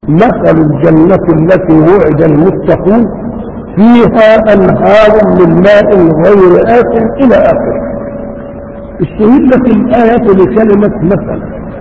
مثل الجنة التي وعد المتقون فيها أنهار من ماء غير آسن إلى آخره استهلت الآية بكلمة مثل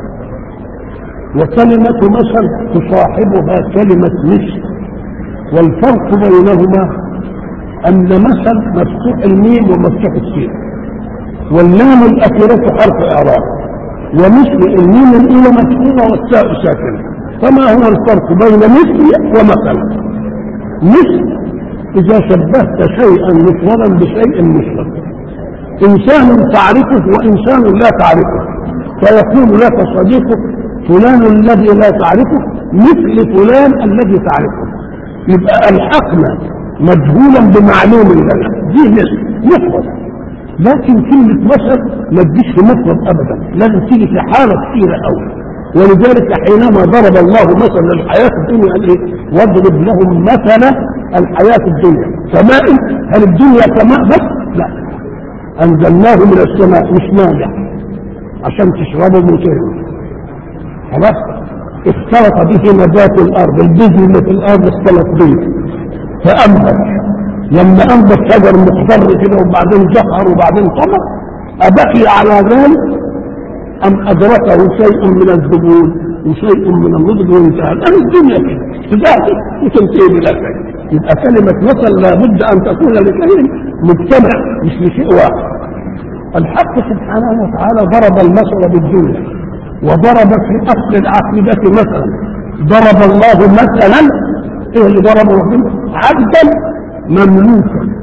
وكلمة مثل تصاحبها كلمة مثل والفرق بينهما أن مثل مفتوح الميم ومفتوح السين واللام الأخيرة حرف إعراب ومثل الميم الأولى مفتوحة والتاء ساكنة فما هو الفرق بين مثل ومثل مثل إذا شبهت شيئا مفردا بشيء مفرد إنسان تعرفه وإنسان لا تعرفه فيقول لك صديقك فلان الذي لا تعرفه مثل فلان الذي تعرفه يبقى ألحقنا مجهولا بمعلوم لنا دي مثل مفرد لكن كلمة مثل ما تجيش في مفرد أبدا لازم تيجي في حالة كثيرة أوي ولذلك حينما ضرب الله مثلا الحياة الدنيا قال ايه؟ واضرب لهم مثل الحياة الدنيا كماء هل الدنيا كماء بس؟ لا أنزلناه من السماء مش نابع عشان تشربوا وتهروا خلاص اختلط به نبات الأرض البذر اللي في الأرض اختلط به فأنبت لما أنبت شجر مخضر كده وبعدين زهر وبعدين طمر أبقي على ذلك أم أدركه شيء من الذبول وشيء من النضج وانتهى الآن الدنيا كده تزهد وتنتهي بلا شيء يبقى كلمة مثل لابد أن تكون لشيء مجتمع مش لشيء واحد الحق سبحانه وتعالى ضرب المثل بالدنيا وضرب في أصل العقيدة مثلا ضرب الله مثلا إيه اللي ضربه ربنا عبدا مملوكا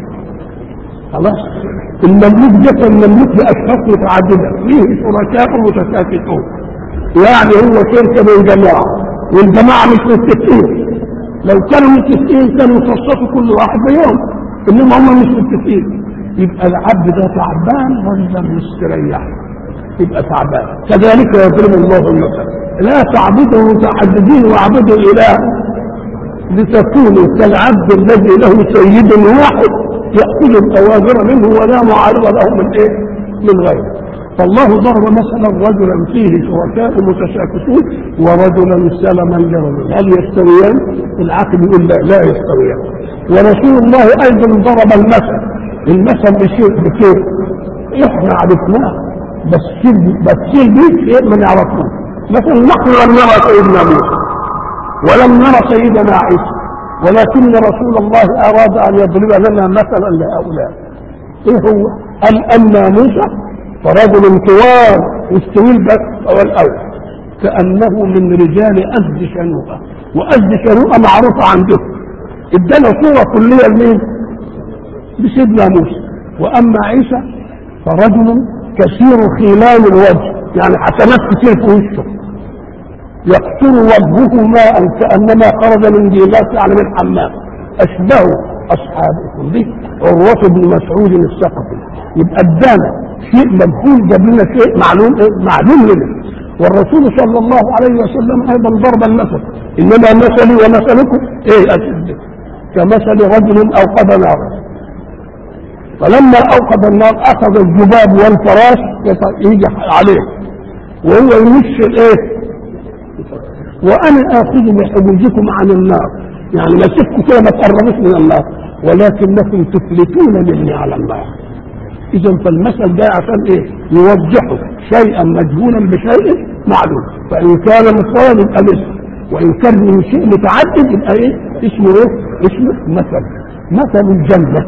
خلاص المملوك ده كان مملوك باشخاص متعدده فيه شركاء متشاكسون يعني هو شركه من جماعه والجماعه مش متفقين لو كانوا متفقين كانوا يخصصوا كل واحد بيوم انما هم مش متفقين يبقى العبد ده تعبان ولا مستريح يبقى تعبان كذلك يضرب الله المثل لا تعبدوا متعددين واعبدوا اله لتكونوا كالعبد الذي له سيد واحد يأخذ الأوامر منه ولا معارض له من إيه؟ من غيره. فالله ضرب مثلا رجلا فيه شركاء متشاكسون ورجلا سلما لرجل، هل يستويان؟ العقل يقول لا لا يستويان. ورسول الله أيضا ضرب المثل، المثل بشيء بشيء احنا عرفناه بس بس دي شيء ما نعرفوش. مثلا نحن لم نرى سيدنا موسى ولم نرى سيدنا عيسى ولكن رسول الله أراد أن يضرب لنا مثلا لهؤلاء إيه هو؟ قال أما موسى فرجل طوال يستوي البس أو الأول كأنه من رجال أزد شنوءة وأزد شنوءة معروفة عندهم ادانا صورة كلية لمين؟ لسيدنا موسى وأما عيسى فرجل كثير خلال الوجه يعني حسنات كتير في وشه يقطر وجهه ماء كانما خرج من جيلات يعني من حمام اشبه اصحابكم به عروه بن مسعود الثقفي يبقى ادانا شيء مجهول جاب لنا شيء معلوم إيه؟ معلوم لنا والرسول صلى الله عليه وسلم ايضا ضرب المثل انما مثلي ومثلكم ايه أشد كمثل رجل اوقد نارا فلما اوقد النار اخذ الذباب والفراش يجي عليه وهو يمشي الايه وانا اخذ بحجوجكم عن النار يعني مسككم كده ما تقربوش من النار ولكنكم تفلتون مني على النار اذا فالمثل ده عشان ايه يوضحوا شيئا مجهولا بشيء معلوم فان كان مفردا يبقى مثل وان كان من شيء متعدد يبقى ايه اسمه ايه اسمه مثل مثل الجنه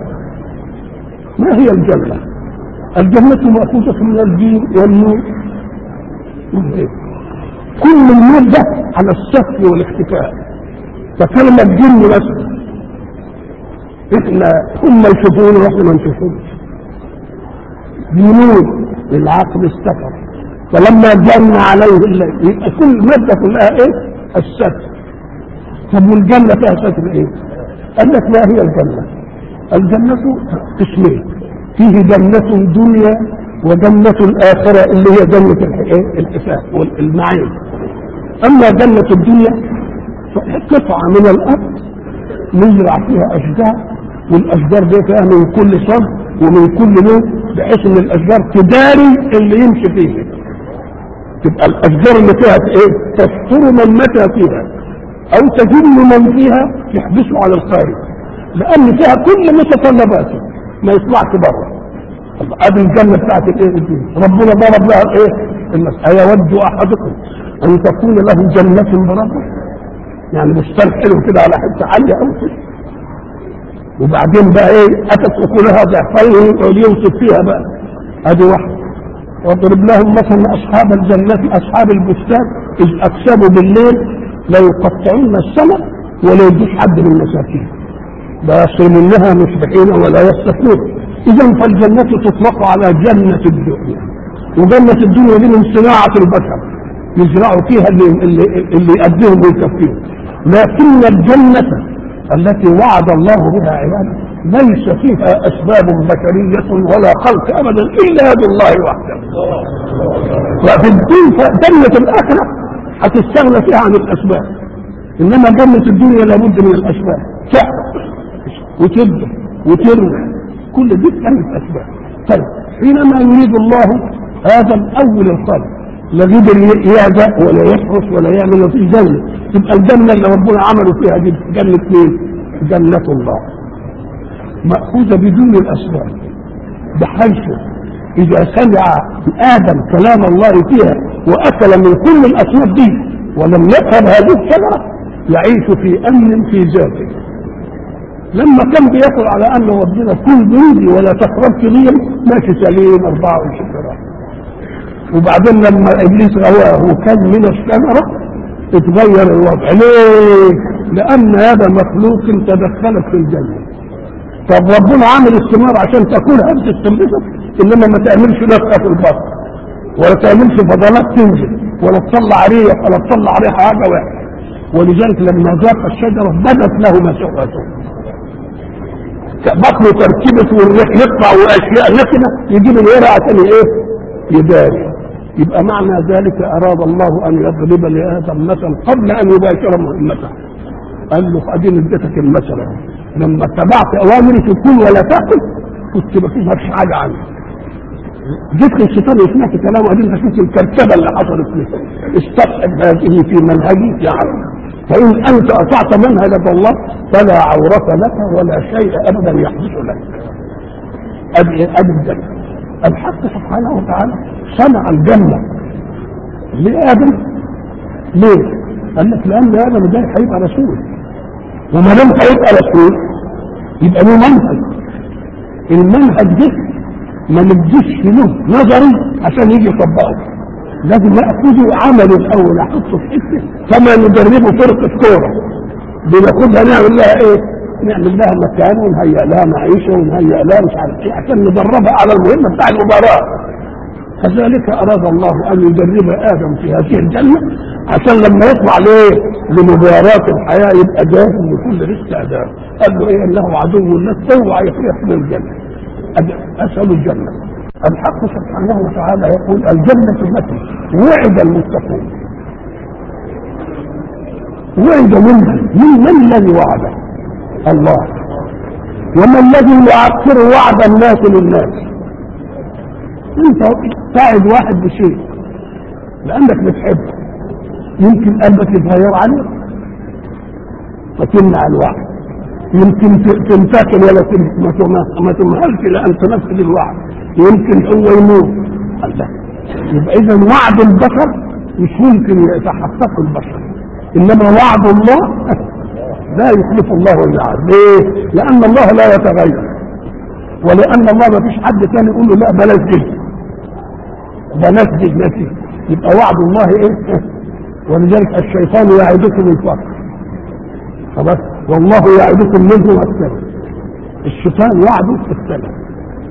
ما هي الجنه الجنه ماخوذه من الدين والنور كل النور ده على السفل والاختفاء فكلمة جن مثلا احنا هم يشوفون واحنا ما نشوفوش بنور العقل استفر فلما جن عليه الليل يبقى كل مادة كلها ايه؟ الستر طب والجنة فيها ستر ايه؟ قال لك ما هي الجنة؟ الجنة قسمين فيه جنة دنيا وجنة الآخرة اللي هي جنة الحساب والنعيم أما جنة الدنيا قطعة من الأرض نزرع فيها أشجار والأشجار دي فيها من كل صنف ومن كل لون بحيث إن الأشجار تداري اللي يمشي فيه تبقى الأشجار اللي فيها إيه؟ تستر من متى فيها او تجل من فيها يحبسه على الخارج لان فيها كل متطلباته ما يطلعش بره ادي الجنه بتاعت الايه دي ربنا ضرب لها الايه المسألة يود احدكم ان تكون له جنه بربه يعني بستان حلو كده على حته عاليه قوي كده وبعدين بقى ايه اتت اكلها ضعفين وليوصف فيها بقى ادي واحده واضرب لهم مثلا اصحاب الجنه اصحاب البستان اذ اقسموا بالليل لا يقطعون السماء ولا يجيش حد من المساكين لا يصرمنها مصبحين ولا يستثنون اذا فالجنه تطلق على جنه الدنيا وجنه الدنيا دي من صناعه البشر يزرعوا فيها اللي اللي, اللي يأديهم ويكفيهم لكن الجنه التي وعد الله بها عباده ليس فيها اسباب بشريه ولا خلق ابدا الا بالله وحده وفي الدين جنه الاخره هتستغنى فيها عن الاسباب انما جنه الدنيا لابد من الاسباب تعب وتبدا وترمى كل دي كانت اسباب طيب حينما يريد الله هذا الاول الخلق لا قدر يهدأ ولا يحرس ولا يعمل في جنة تبقى الجنة اللي ربنا عمله فيها دي جنة مين؟ جنة الله مأخوذة بدون الأسباب بحيث إذا سمع آدم كلام الله فيها وأكل من كل الأسباب دي ولم يفهم هذه الشجرة يعيش في أمن في ذاته لما كان بياكل على أن ربنا كل بيدي ولا تقرب لي ماشي سليم 24 ساعة وبعدين لما ابليس غواه وكان من الشجره اتغير الوضع ليه؟ لان هذا مخلوق تدخلت في الجنه طب ربنا عامل الثمار عشان تاكلها تستنبطك انما ما تعملش نفقه في البطن ولا تعملش فضلات تنزل ولا تطلع ريح ولا تطلع ريح حاجه وحشه ولذلك لما ذاق الشجره بدت له مسوءته بطنه تركبت والريح يطلع واشياء نتنه يجيب الورع عشان ايه؟ يداري يبقى معنى ذلك أراد الله أن يضرب لآدم مثل قبل أن يباشر مهمته قال له أدين اديتك المثل لما اتبعت أوامري تكون ولا تأكل كنت ما فيش حاجة عنه جيت الشيطان وسمعت كلامه وبعدين شفت الكركبه اللي حصلت فيه استصحب هذه في منهجي يا عم فإن أنت أطعت منهج الله فلا عورة لك ولا شيء أبدا يحدث لك أبي أبي الجنة الحق سبحانه وتعالى صنع الجنة لآدم ليه؟ قال لك لأن آدم ده هيبقى رسول وما دام هيبقى رسول يبقى له منهج المنهج ده ما نديش له نظري عشان يجي يطبقه لازم ناخذه عملي الاول احطه في حته كما ندربه فرقه كوره بناخدها نعمل لها ايه؟ نعمل لها مكان ونهيئ لها معيشه ونهيئ لها مش عارف ايه عشان ندربها على المهمه بتاع المباراه كذلك اراد الله ان يدرب ادم في هذه الجنه عشان لما يطلع ليه لمباراه الحياه يبقى جاهز لكل الاستعداد قال له ايه انه عدو لك اوعى يفرح من الجنه اسال الجنه الحق سبحانه وتعالى يقول الجنه التي وعد المتقون وعد منها من من الذي وعده الله وما الذي يعكر وعد الناس للناس انت تعد واحد بشيء لانك بتحبه يمكن قلبك يتغير عليه فتمنع الوعد يمكن تنتقل ولا ما تمهلش لان تنفذ الوعد يمكن هو يموت الله يبقى اذا وعد البشر مش ممكن يتحقق البشر انما وعد الله لا يخلف الله الميعاد ليه؟ لان الله لا يتغير ولان الله ما فيش حد ثاني يقول له لا بلاش دي بلاش دي نفسي يبقى وعد الله ايه؟ ولذلك الشيطان يعدكم الفقر خلاص والله يعدكم منه السلام الشيطان وعده في السلام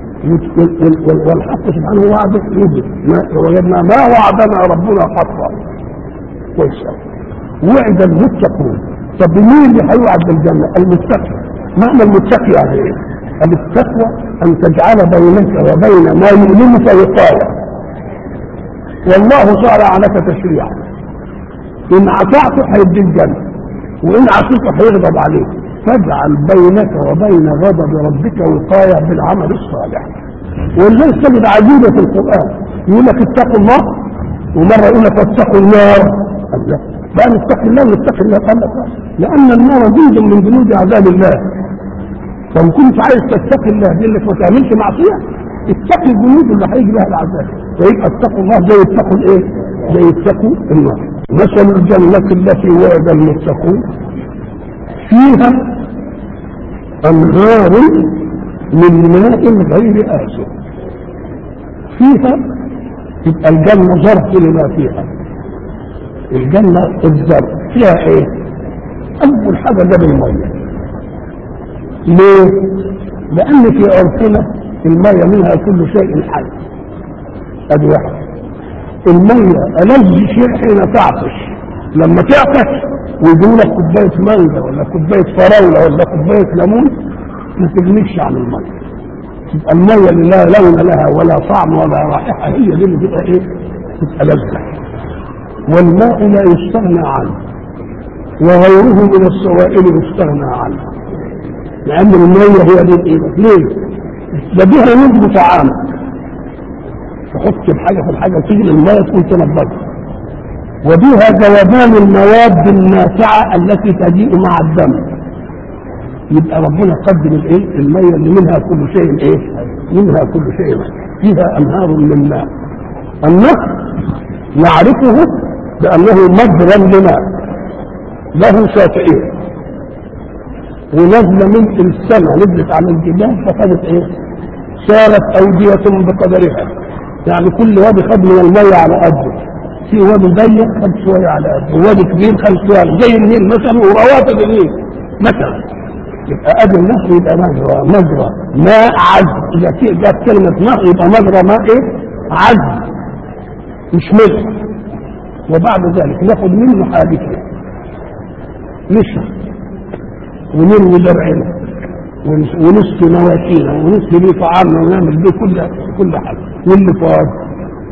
والحق سبحانه وعده يجب وجدنا ما وعدنا ربنا حقا كويس وعد المتقون طب مين اللي هيوعد بالجنه؟ المتقي معنى المتقي يعني ايه؟ التقوى ان تجعل بينك وبين ما يؤلمك وقايه والله شرع لك تشريعا ان عطعته هيديك جنه وان عصيته هيغضب عليك فاجعل بينك وبين غضب ربك وقايه بالعمل الصالح والناس تجد عجيبه في القران يقول لك اتقوا الله ومره يقول لك اتقوا النار الله بقى نتقي الله ونتقي الله قال لك لان النار جند من جنود عذاب الله فان كنت عايز تتقي الله دي انك ما تعملش معصيه اتقي الجنود اللي هيجي بها العذاب فيبقى اتقوا الله زي اتقوا الايه؟ زي اتقوا النار مثل الجنة التي وعد المتقون فيها أنهار من ماء غير آسف فيها يبقى الجنة ظرف لما فيها الجنة الظرف فيها ايه؟ أول حاجة جاب المية ليه؟ لأن في عرفنا المية منها كل شيء حي أدي واحد المية ألذ شيء حين تعطش لما تعطش ويجيب لك كوباية مانجا ولا كوباية فراولة ولا كوباية ليمون ما تغنيش عن المية تبقى المية اللي لا لون لها ولا طعم ولا رائحة هي دي اللي تبقى ايه؟ تبقى لذة والماء لا يستغنى عنه وغيره من السوائل يستغنى عنه لأن المية هي دي الايه؟ ليه؟ ده بها ينضج طعامك تحط الحاجة في الحاجة وتجري المية تكون تنضجها وبها ذوبان المواد النافعة التي تجيء مع الدم يبقى ربنا قدم الايه المية اللي منها كل شيء ايه منها كل شيء فيها انهار من ماء النهر نعرفه بانه مجرى لماء له شاطئين ونزل من السماء نزلت على الجبال فخدت ايه سارت اودية بقدرها يعني كل وادي خد من المية على قده في وادي ضيق خد شوية على قده ووادي كبير خد شوية زي النيل مثلا ورواتب النيل مثلا يبقى ادي النهر يبقى مجرى مجرى ماء عذب اذا في جت كلمة نهر يبقى مجرى ماء ايه عذب مش ملح وبعد ذلك ناخد منه حاجتين نشرب ونروي زرعنا ونسقي مواشينا ونسقي بيه طعامنا ونعمل بيه كل كل حاجه واللي فاض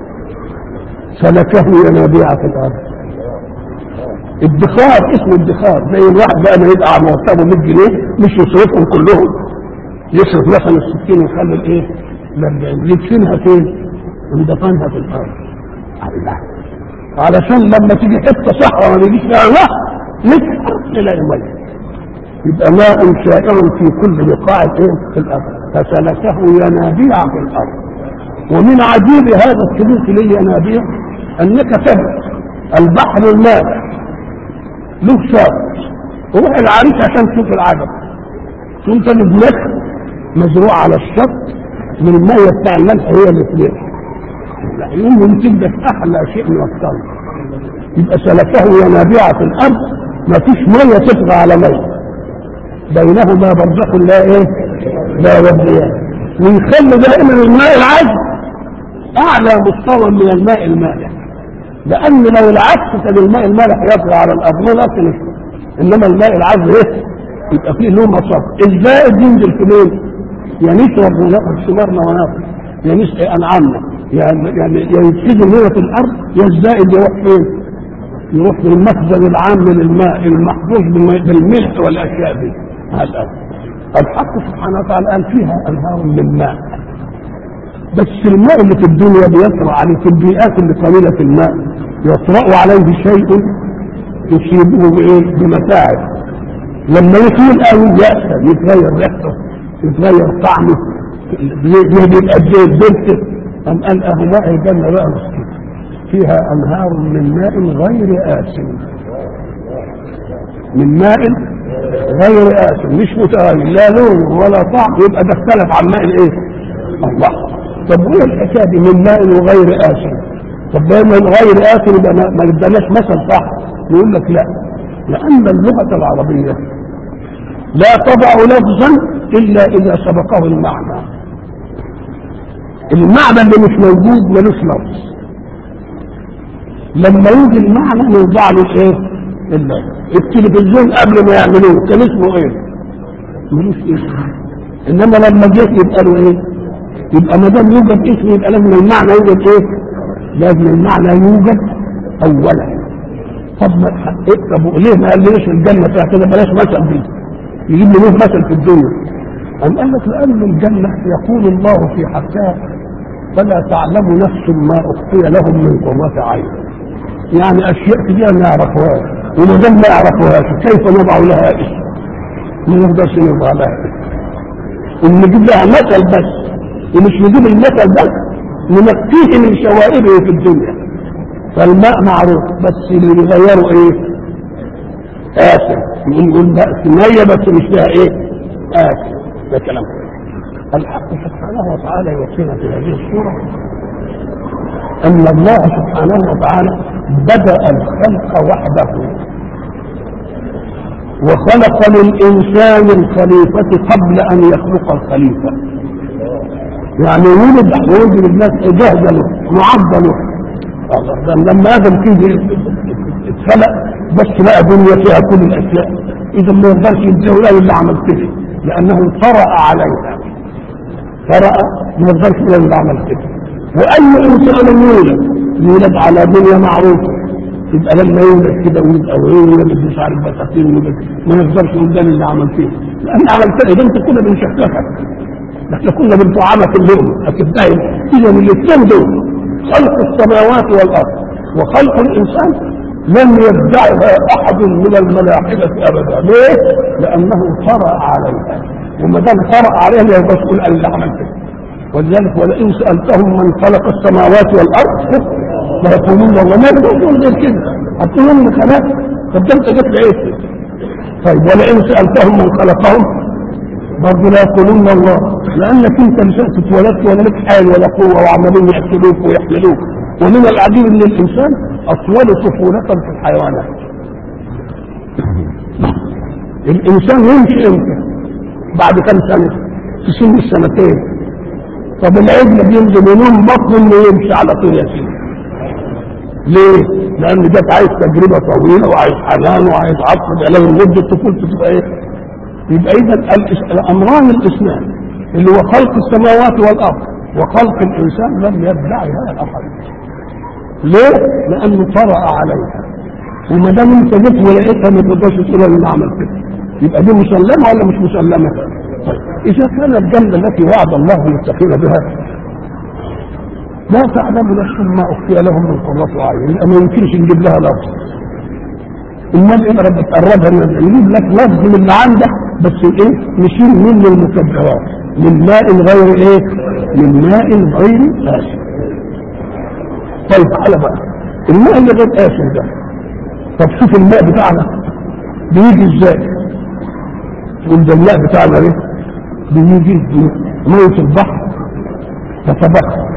سلكه ينابيع في الارض ادخار اسمه ادخار زي الواحد بقى ما يبقى مرتبه 100 جنيه مش يصرفهم كلهم يصرف مثلا ال 60 ويخلي الايه؟ ال 40 يدفنها فين؟ ويدفنها في الارض الله علشان لما تيجي حته صحراء ما يجيش فيها نهر نسحب تلاقي ميه يبقى ماء شائع في كل بقاع ايه في الارض فسلكه ينابيع في الارض ومن عجيب هذا السلوك للينابيع انك تجد البحر المالح له شاط روح العريس عشان تشوف العجب ثم تجد نخل مزروع على الشط من المية بتاع الملح هي اللي تليح يوم تجدك احلى شيء من الطلب يبقى سلكه ينابيع في الارض ما فيش مية تطغى على مية بينهما برزخ لا ايه لا يبغيان ويخلي دائما الماء العذب اعلى مستوى من الماء المالح لان لو العكس كان الماء المالح يطغى على الارض ما ناكل انما الماء العذب ايه يبقى فيه له مصاب الزائد ينزل في مين يا نشرب وناخد ثمارنا وناكل يا نسقي انعامنا يعني يعني يفسد لنا في الارض يا الزائد يروح فين يروح في المخزن العام للماء المحفوظ بالملح والاشياء دي هذا الحق سبحانه وتعالى قال فيها انهار من ماء بس الماء اللي في الدنيا بيطرأ عليه في البيئات اللي قليلة الماء يطرأ عليه شيء يصيبه بايه؟ بمتاعب لما يطول قوي يأثر يتغير ريحته يتغير طعمه يبقى قد ايه بنته أم قال أهو ماء الجنة بقى مسكين فيها أنهار من ماء غير آسن من ماء غير آسن مش متغير لا لون ولا طعم يبقى ده اختلف عن ماء الايه؟ الله طب وايه الحكايه دي من ماء وغير آسن طب ده من غير آسن يبقى ما اداناش مثل صح يقول لك لا لأن اللغة العربية لا تضع لفظا إلا إذا سبقه المعنى المعنى اللي مش موجود ملوش لفظ لما يجي المعنى يوضع له ايه؟ اللفظ التلفزيون قبل ما يعملوه كان اسمه ايه؟ ملوش اسم انما لما جه يبقى له ايه؟ يبقى ما دام يوجد اسم يبقى لازم المعنى يوجد ايه؟ لازم المعنى يوجد اولا طب ما إيه طب ليه ما قالناش الجنه فيها كده بلاش مثل دي يجيب لي مثل في الدنيا أم قال لك لأن الجنة يقول الله في حقها فلا تعلم نفس ما أخفي لهم من قرة عين يعني اشياء كتير ما يعرفوهاش وما دام ما يعرفوهاش كيف نضع لها اسم؟ ما نقدرش نضع لها اسم نجيب لها مثل بس ومش نجيب المثل بس ننقيه من شوائبه في الدنيا فالماء معروف بس اللي بيغيره ايه؟ آسف نقول نقول بقى مية بس مش فيها ايه؟ آسف ده كلام الحق سبحانه وتعالى يوصينا في هذه السورة أن الله سبحانه وتعالى بدأ الخلق وحده وخلق للإنسان الخليفة قبل أن يخلق الخليفة يعني ولد وجد الناس جهد له معد له لما آدم كده اتخلق بس لقى دنيا فيها كل الأشياء إذا ما يقدرش يتجاوز اللي عمل كده لأنه طرأ عليها طرأ ما يقدرش يقول اللي عمل كده واي انسان يولد يولد على دنيا معروفه يبقى لما يولد كده ويبقى ويولد مش عارف بساتين ما يقدرش يقول ده اللي عمل فيه لان عمل كده ده انت كنا بنشككك احنا كنا بنطعمك اللقمه هتبدأ اذا الاثنين دول خلق السماوات والارض وخلق الانسان لم يدعها احد من الملاحده ابدا ليه؟ لانه طرأ عليها وما دام طرأ عليها ما يقدرش يقول انا اللي عمل كده ولذلك ولئن سألتهم من خلق السماوات والأرض ليقولون والله ما يقولون غير كده هتقولون من خلق طب ده انت جبت ايه؟ طيب ولئن سألتهم من خلقهم برضه لا يقولون الله لأنك انت مش اتولدت ولا لك حال ولا قوة وعمالين يقتلوك ويحملوك ومن العجيب ان الانسان اطول طفولة في الحيوانات الانسان يمشي امتى؟ بعد كم سنة؟ في سن السنتين طب العجل بينزل ينوم بطن انه يمشي على طول يا سيدي ليه؟ لان ده عايز تجربه طويله وعايز حنان وعايز عطف يبقى لازم مده طفولته تبقى ايه؟ يبقى اذا الامران الاثنان اللي هو خلق السماوات والارض وخلق الانسان لم يدعها احد. ليه؟ لانه طرأ عليها وما دام انت جيت ولقيتها ما تقدرش تقول انا اللي عمل كده يبقى دي مسلمه ولا مش مسلمه؟ طيب إذا كان الجنة التي وعد الله المتقين بها لا تعلم نفس ما أخفي لهم من قرة أعين ما يمكنش نجيب لها لفظ الناس إيه بتقربها نجيب لك لفظ من اللي عندك بس إيه نشيل منه المكبرات من ماء غير إيه من ماء غير آسف طيب تعالى بقى الماء اللي غير آسف ده طب شوف الماء بتاعنا بيجي ازاي وده الماء بتاعنا ايه بيجي مية البحر تتبخر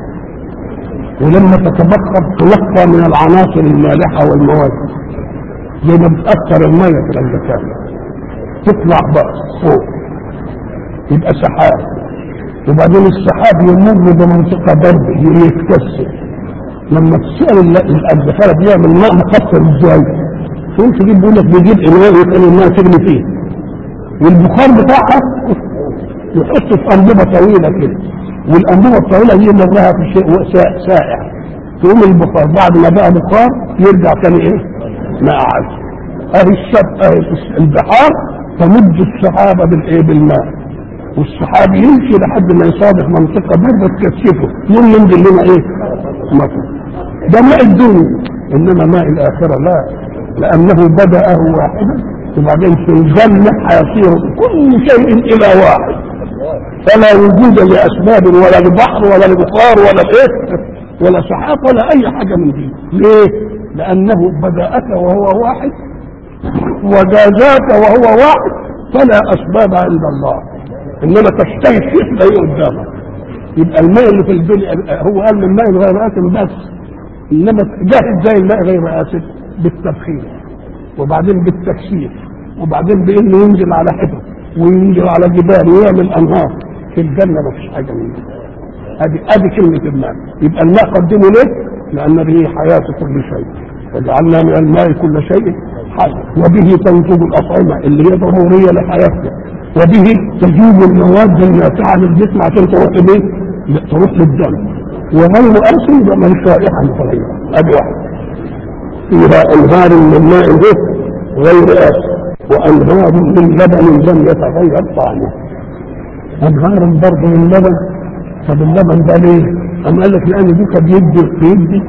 ولما تتبخر تلقى من العناصر المالحة والمواد زي ما بتأثر المية في الأجسام تطلع بقى فوق يبقى سحاب وبعدين السحاب يمر بمنطقة برد يتكسر لما تسأل الأجسام بيعمل ماء مقطر ازاي تقول تجيب بيقول لك بيجيب انواع يخلي الماء تغلي فيه والبخار بتاعها يحط في أنبوبة طويلة كده والأنبوبة الطويلة دي مرها في شيء سائع تقوم البخار بعد ما بقى بخار يرجع تاني ايه؟ ماء عذب اهي الشب اهي البحار تمد السحابة بالايه؟ بالماء والسحاب يمشي لحد ما يصادف منطقة باردة تكثفه يوم ينزل لنا ايه؟ مطر ده ماء الدنيا انما ماء الاخرة لا لانه بدأه واحدا وبعدين في الجنة هيصير كل شيء إلى واحد فلا وجود لأسباب ولا لبحر ولا لبخار ولا إيه ولا سحاب ولا أي حاجة من دي ليه؟ لأنه بدأك وهو واحد وجازاك وهو واحد فلا أسباب عند الله إنما تشتهي الشيء تلاقيه قدامك يبقى الماء اللي في الدنيا هو قال من ماء غير آسف بس إنما جاهز زي الماء غير آسف بالتبخير وبعدين بالتكسير وبعدين بانه ينزل على حبر وينزل على جبال ويعمل انهار في الجنه ما فيش حاجه من دي ادي ادي كلمه الماء يبقى الماء قدمه ليه؟ لان به حياه كل شيء وجعلنا من الماء كل شيء حي وبه تنتج الاطعمه اللي هي ضروريه لحياتنا وبه تجيب المواد النافعه للجسم عشان تروح ليه؟ تروح للدم وغير اسف يبقى ملوش رائحه متغيره ادي واحد فيها انهار من ماء به غير آسف وانهار من لبن لم يتغير طعمه انهار برضه من لبن طب اللبن ده ليه؟ أم قال لك لأن دوكا بيدي بيدي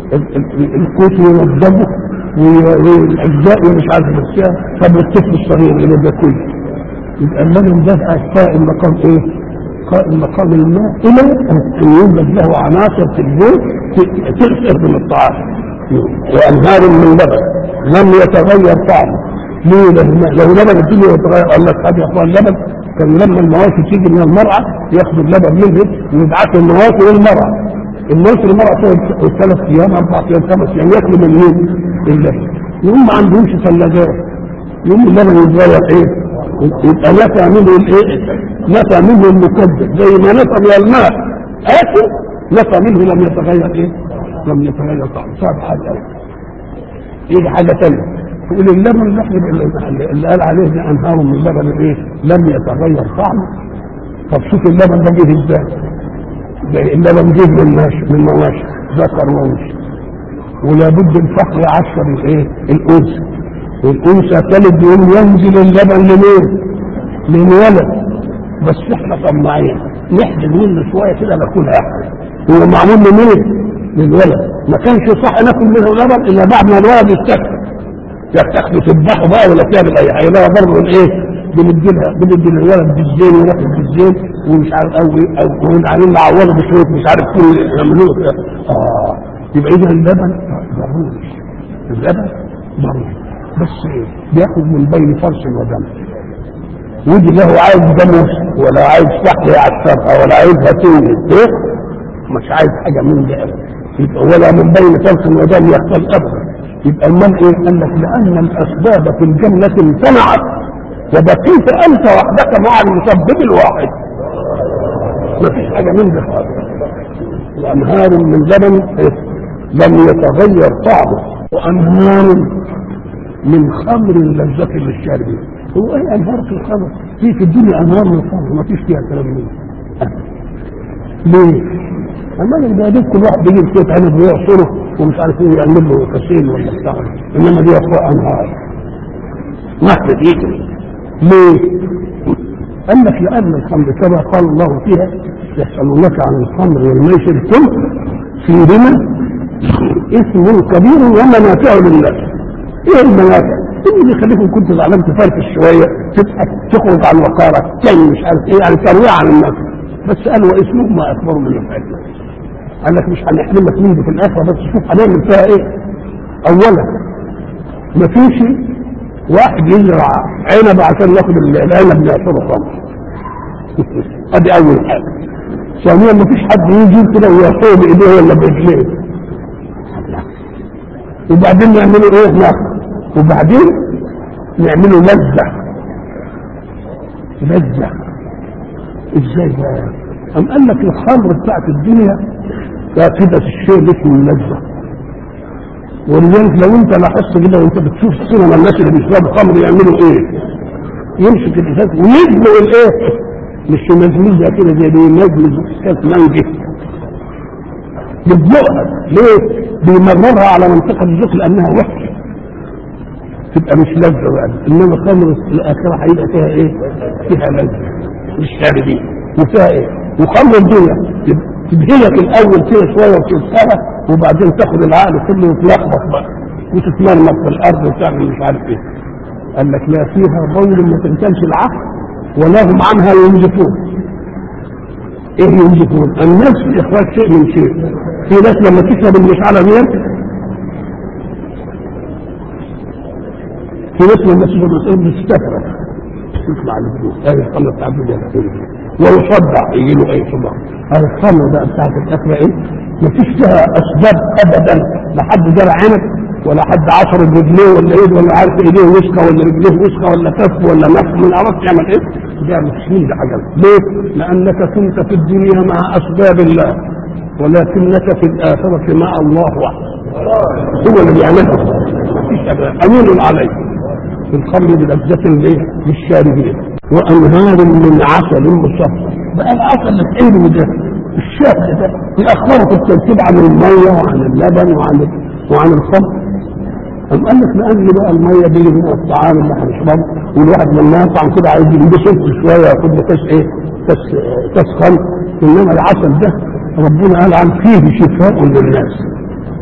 ال- ال- الكوت ينضبه والاجزاء ومش عارف بس طب الطفل الصغير اللي ده كله يبقى اللبن ده قائم مقام ايه؟ قائم مقام الماء الى ان يوجد له عناصر في البيت تغسل من الطعام وانهار من لبن لم يتغير طعمه ليه لما لو لبن الدنيا يتغير قال لك هذا يا اخوان اللبن كان لما المواشي تيجي من المرعى ياخدوا اللبن منه ويبعثوا المواشي للمرعى المواشي للمرعى تقعد ثلاث ايام اربع ايام خمس ايام ياكلوا من مين؟ اللبن يوم ما عندهمش ثلاجات يوم اللبن يتغير ايه؟ يبقى نفع منه الايه؟ نفع منه المكدس زي ما نفع من الماء اكل نفع منه لم يتغير ايه؟ لم يتغير طعمه صعب حاجه يجي حاجه ثانيه تقول اللبن اللي احنا اللي قال عليه ده انهار من لبن ايه؟ لم يتغير طعمه طب شوف اللبن ده جه ازاي؟ ده اللبن جه من ماشي من مواشي ذكر وانثى ولا بد الفقر يعشر الايه؟ الانثى والانثى تلد يوم ينزل اللبن لمين؟ من ولد بس احنا طماعين نحجز منه شويه كده ناكلها احنا هو معمول لمين؟ للولد ما كانش صح ناكل منه لبن الا بعد ما الولد يستكبر يا تاخده تذبحه بقى ولا تعمل اي حاجه لا برضه ايه بنديلها بندي للولد بالزين وياكل بالزين ومش عارف او او وعليه نعوضه بشويه مش عارف كل يعملوه كده. اه يبقى اذا اللبن ضروري اللبن ضروري بس ايه بياخد من بين فرس ودم ودي له عايز دم ولا عايز فحل يعصبها ولا عايزها تولد ايه مش عايز حاجه من ده ابدا يبقى ولا من بين فرس ودم يحصل ابدا يبقى المال ايه قال لك لان الاسباب في الجنه امتنعت وبقيت انت وحدك مع المسبب الواحد ما فيش حاجه من ده خالص وانهار من لبن إيه؟ لم يتغير طعمه وانهار من خمر لذة للشاربين هو ايه انهار في الخمر في في الدنيا انهار من الخمر ما فيش فيها كلام من ليه؟ اما ده دي كل واحد بيجيب شويه عنب ويعصره ومش عارف ايه يعمل له كاسين ولا بتاع انما دي اخوة انهار واحدة يجري ليه؟ قال لك لان الخمر كما قال الله فيها يسألونك عن الخمر والميسر قل فيهما اسم كبير ومنافع للناس ايه المنافع؟ ايه اللي يخليكم كنت زعلان تفرفش شويه تبقى تخرج عن وقارك تاني مش عارف ايه يعني ترويع عن الناس بس قال واسمهما اكبر من نفعهما قال لك مش هنحرمك منه في الاخره بس شوف هنعمل فيها ايه اولا مفيش واحد يزرع عنب عشان ياخد العنب اللي يعصره خمر ادي اول حاجه ثانيا مفيش حد يجي كده ويعصره بايديه ولا برجليه وبعدين يعملوا ايه ناخد وبعدين يعملوا لذة لذة ازاي بقى أم قال لك الخمر بتاعت الدنيا فاقدة الشيء اللي اسمه اللذة ولذلك لو انت لاحظت كده وانت بتشوف السينما الناس اللي بيشربوا خمر يعملوا ايه؟ يمسك الازاز ويدلق الايه؟ مش يمزمزها كده زي بيمزمز كاس مانجي يدلقها ليه؟ بيمررها على منطقة الذوق لأنها وحشة تبقى مش لذة بقى إنما خمر الآخرة هيبقى فيها إيه؟ فيها لذة للشاربين وفيها إيه؟ وخمر الدنيا تدهلك الأول كده شوية وتنساها وبعدين تاخد العقل كله وتلخبط بقى وتتمرمط في الأرض وتعمل مش عارف إيه قال لك لا فيها ضوء ما تنسلش العقل ولا هم عنها ينزفون ايه ينزفون الناس اخراج شيء من شيء في ناس لما تشرب المشعله ديت في ناس لما تشرب المشعله بتستفرغ تطلع الفلوس هذه الخمر بتاع الدنيا ويصدع يجي له اي صداع هذا الخمر بقى بتاعت الاكله ايه ما فيش فيها اسباب ابدا لا حد زرع عنب ولا حد عصر رجليه ولا ايد ولا عارف ايديه وسخه ولا رجليه وسخه ولا كف ولا نفس من عرفت يعمل ايه؟ ده مش من ده حاجه ليه؟ لانك كنت في الدنيا مع اسباب الله ولكنك في الاخره مع الله وحده هو اللي بيعملها مفيش ابدا امين عليه في الخمر بلذة الايه؟ للشاربين وانهار من عسل مصفى بقى العسل الحلو ده الشهد ده يأخره في الترتيب عن الميه وعن اللبن وعن وعن الخمر أم قال لك لأن بقى المية دي من الطعام اللي هنشربه والواحد لما يطعم كده عايز ينبسط شوية ياخد له كاس إيه؟ كاس كاس خمر إنما العسل ده ربنا قال عن فيه شفاء للناس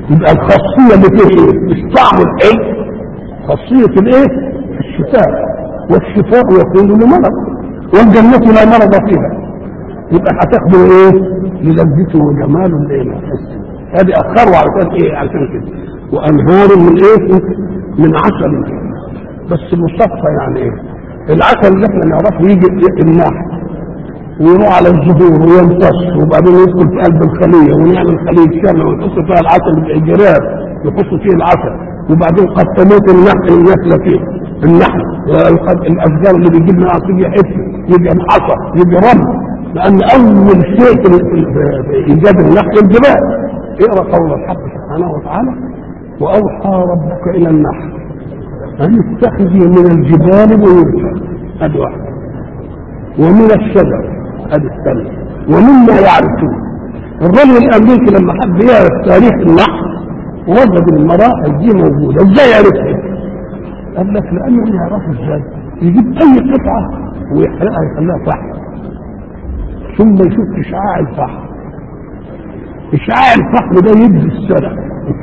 يبقى الخاصيه اللي فيه ايه؟ مش طعم الحلو خاصيه الايه؟ الشفاء والشفاء يكون لمرض والجنه لا مرض فيها يبقى هتاخدوا ايه؟ للذته وجماله الايه؟ هذه اخروا علشان ايه؟ علشان كده وانهار من ايه؟ من عسل بس مصفى يعني ايه؟ العسل اللي احنا نعرفه يجي النحل ويروح على الزهور ويمتص وبعدين يدخل في قلب الخليه ونعمل خليه شمع ونحط فيها العسل الجراب يحط فيه العسل وبعدين قد تموت النحل النحله فيه النحل الاشجار اللي بيجيب منها عصير يحس يبقى حصى يبقى رمل لان اول شيء في ايجاد النحل الجبال اقرا قول الحق سبحانه وتعالى واوحى ربك الى النحل ان اتخذي من الجبال بيوتا ادي واحده ومن الشجر ادي الثانيه ومما يعرفون الرجل الامريكي لما حب يعرف تاريخ النحل وجد المراحل دي موجوده ازاي عرفها؟ قال لك لانه يعرفوا ازاي يجيب اي قطعه ويحرقها يخليها فحم ثم يشوف اشعاع الفحم اشعاع الفحم ده يبدي السنه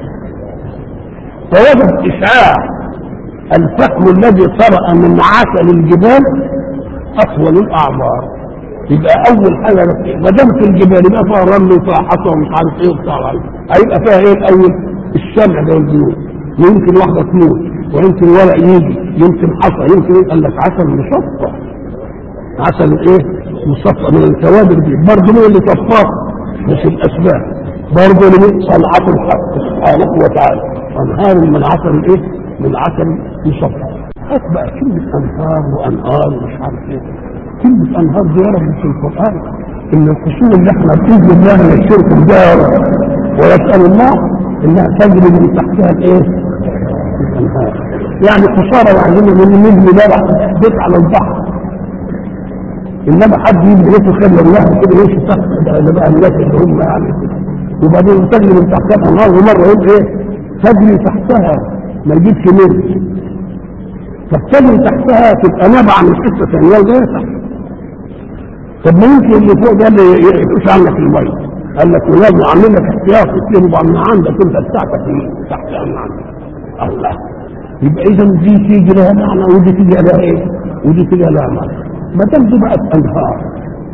فوجد اشعاع الفحم الذي طرأ من عسل الجبال اطول الاعمار يبقى اول حاجه ما دام في الجبال يبقى فيها رمل وفيها حصى ومش عارف ايه وبتاع هيبقى فيها ايه الاول الشمع ده والبيوت يمكن واحده تموت ويمكن ورق يجي يمكن حصى يمكن قال لك عسل مصفى عسل ايه مصفى من الكوادر دي برضه مين اللي صفاه مش الاسباب برضه اللي صنعته الحق سبحانه وتعالى انهار من عسل ايه من عسل مصفى هات بقى كلمه انهار وانهار ومش عارف ايه كلمه انهار دي وردت في القران ان القصور اللي احنا باذن الله نشركم بها ويسال الله انها تجري من تحتها الايه؟ الانهار يعني قصارى يعلمنا من نبني لبع بيت على البحر انما حد يجي يشوف خير الله كده يمشي تحت ده بقى الناس اللي هم يعني كده وبعدين تجري من تحتها الانهار ومره يقول ايه؟ تجري تحتها ما يجيبش منه فبتجري تحتها تبقى نابعه من حته ثانيه وجايه تحت طب ما يمكن اللي فوق ده اللي يقوش عنك الميه قال لك ولازم اعمل لك احتياط تبقى من عندك انت بتاعتك تحت من عندك الله يبقى اذا دي تيجي لها معنى ودي تيجي لها ايه؟ ودي تيجي لها معنى ما دام دي بقت انهار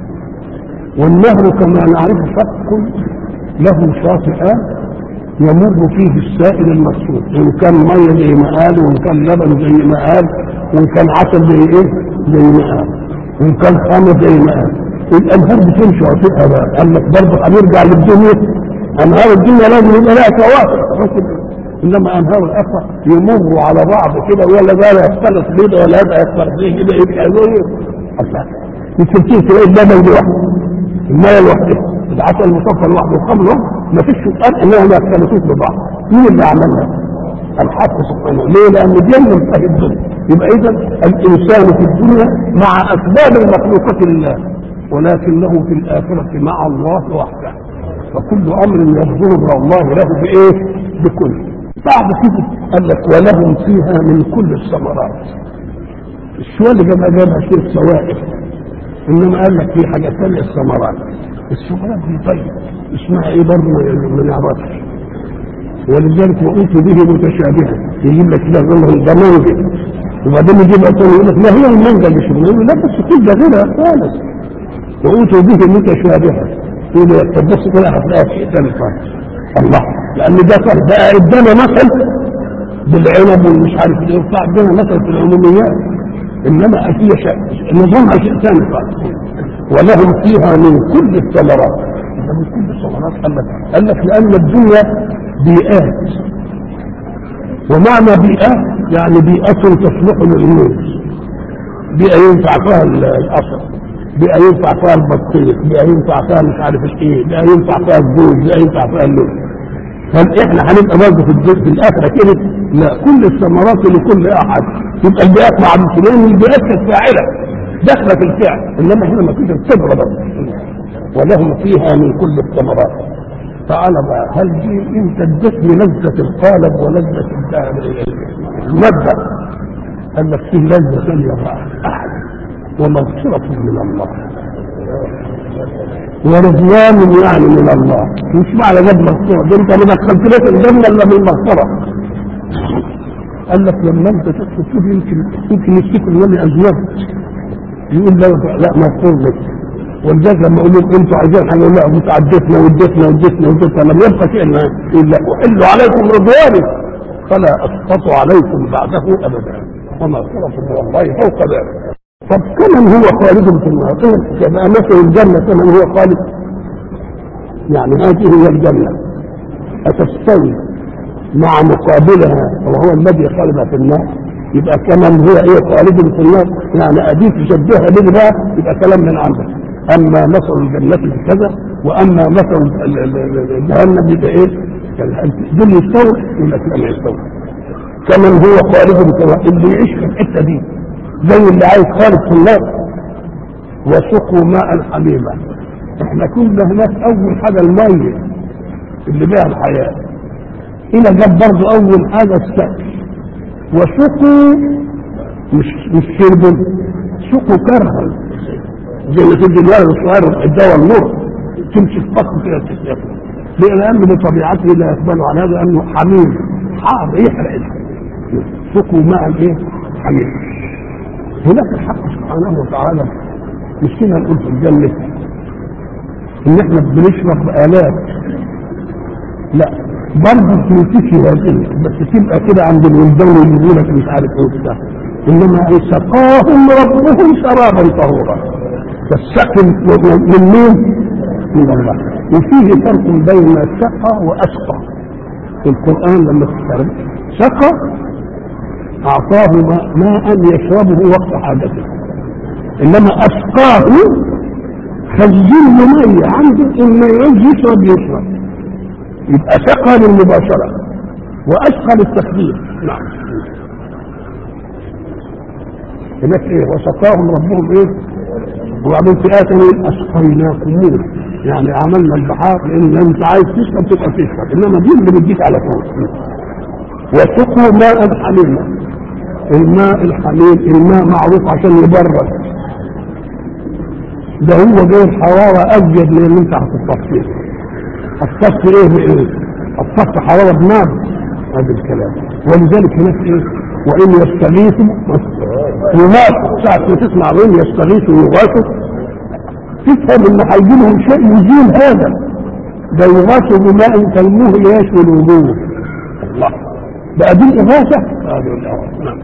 والنهر كما نعرف شق له شاطئان يمر فيه السائل المقصود ان كان ميه زي ما قال وان كان لبن زي ما قال وان كان عسل زي ايه؟ زي ما قال وان كان خمر زي ما قال الانهار بتمشي وفيها بقى قال لك برضه هنرجع للدنيا انهار الدنيا لازم يبقى لها كواكب انما انهار الاخره يمروا على بعض كده ولا ده يختلط بيضه ولا هذا يختلط بيه كده يبقى زي الله يمكن تلاقي اللبن لوحده الميه لوحدها العسل المصفى لوحده والخمر لوحده ما فيش سؤال انهم ما يختلطوش ببعض مين اللي عملها؟ الحق سبحانه ليه؟ لان دي منتهى الدنيا يبقى اذا الانسان في الدنيا مع اسباب المخلوقات لله ولكنه في الآخرة مع الله وحده فكل أمر يصدر الله له بإيه؟ بكل بعد كده قال لك ولهم فيها من كل الثمرات السؤال اللي جابها جابها شيء سوائل انما قال لك في حاجه ثانيه الثمرات الثمرات دي طيب اسمها ايه برضه ما نعرفش ولذلك وأوتوا به متشابها يجيب لك كده يقول لهم ده منجل وبعدين يجيب لك يقول لك لا هي المنجل مش يقول لا بس كده غيرها خالص وأوتوا به متشابها يقول طب بص كده هتلاقيها في شيء ثاني خالص الله لأن ده فرق ده ادانا مثل بالعنب والمش عارف ايه وبتاع ادانا مثل في العموميات انما هي شيء نظامها شيء ثاني خالص ولهم فيها من كل الثمرات ده من كل الثمرات قال لك قال لك لأن الدنيا بيئات ومعنى بيئة يعني بيئة تصلح للموت بيئة ينفع فيها الأصل بيئة ينفع فيها البطيخ بيئة ينفع فيها مش عارف ايه بيئة ينفع فيها الزوج بيئة ينفع فيها اللون هل احنا هنبقى برضه في الجزء في الاخره كده؟ لا كل الثمرات لكل احد يبقى البيئات مع المسلمين البيئات كانت فاعله داخله في الفعل انما هنا ما فيش الخبره بس ولهم فيها من كل الثمرات تعالى بقى هل دي انت ادتني لذه القالب ولذه المبدا قال لك فيه لذه ثانيه بقى احد ومغفره من الله ورضوان يعني من الله مش معنى جاب مغفرة ده انت ما دخلتناش الجنة الا بالمغفرة قال لك لما انت تدخل تشوف يمكن يمكن يفتكر ان انا ازواج يقول لا لا مغفور لك ولذلك لما اقول لهم انتوا عايزين حاجه يقول لا انتوا عديتنا وديتنا وديتنا وديتنا لم يبقى شيء ما يقول لا احل عليكم رضواني فلا اسقط عليكم بعده ابدا ومغفرة من الله فوق ذلك طب كمن هو خالد في النار يبقى مثل الجنة كمن هو خالد يعني هذه هي الجنة أتستوي مع مقابلها وهو الذي خالد في النار يبقى كمن هو ايه خالد في النار يعني اديك تشبهها به بقى يبقى كلام من عندك اما مثل الجنة بكذا واما مثل جهنم يبقى ايه دول يستوي يقول لك لا يستوي كمن هو خالد في النار اللي يعيش في الحته دي زي اللي عايز خالد في النار وسقوا ماء حميما احنا كنا هناك اول حاجه الميه اللي بها الحياه هنا جاب برضه اول حاجه السقف وسقوا مش مش شرب سقوا كرها زي ما تدي الولد الصغير الدواء النور تمسك فقط كده تسيبه لان بطبيعته لا يقبل على هذا انه حميم حار يحرق سقوا ماء ايه حميم هناك الحق سبحانه وتعالى مش كده نقول في الجنة ان احنا بنشرب آلات لا برضه بنتشي هذه بس تبقى كده عند الولدان يجيبوا لك مش عارف ايه وبتاع انما سقاهم ربهم شرابا طهورا فالسقي من مين؟ من الله وفيه فرق بين سقى واسقى في القران لما تتكلم سقى اعطاه ماء يشربه وقت حاجته انما اسقاه خزين له ميه عنده اما يعوز يشرب يشرب يبقى سقى للمباشره واسقى للتخدير نعم هناك ايه وسقاهم ربهم ايه وبعدين في ايه اسقيناكموه يعني عملنا البحار لان انت عايز تشرب تبقى تشرب انما دي اللي بتجيك على طول وسقوا ماء حميما الماء الحميم الماء معروف عشان يبرد ده هو جاي الحرارة أبجد من اللي أنت هتطفيه الطف إيه بإيه؟ الطف حرارة بنار هذا الكلام ولذلك هناك إيه؟ وإن يستغيثوا يغاثوا ساعة ما تسمع وإن يستغيثوا يغاثوا تفهم إن هيجي لهم شيء يزيل هذا ده يغاثوا بماء كالمهل يشوي الوجوه الله بقى دي الإغاثة هذه الإغاثة نعم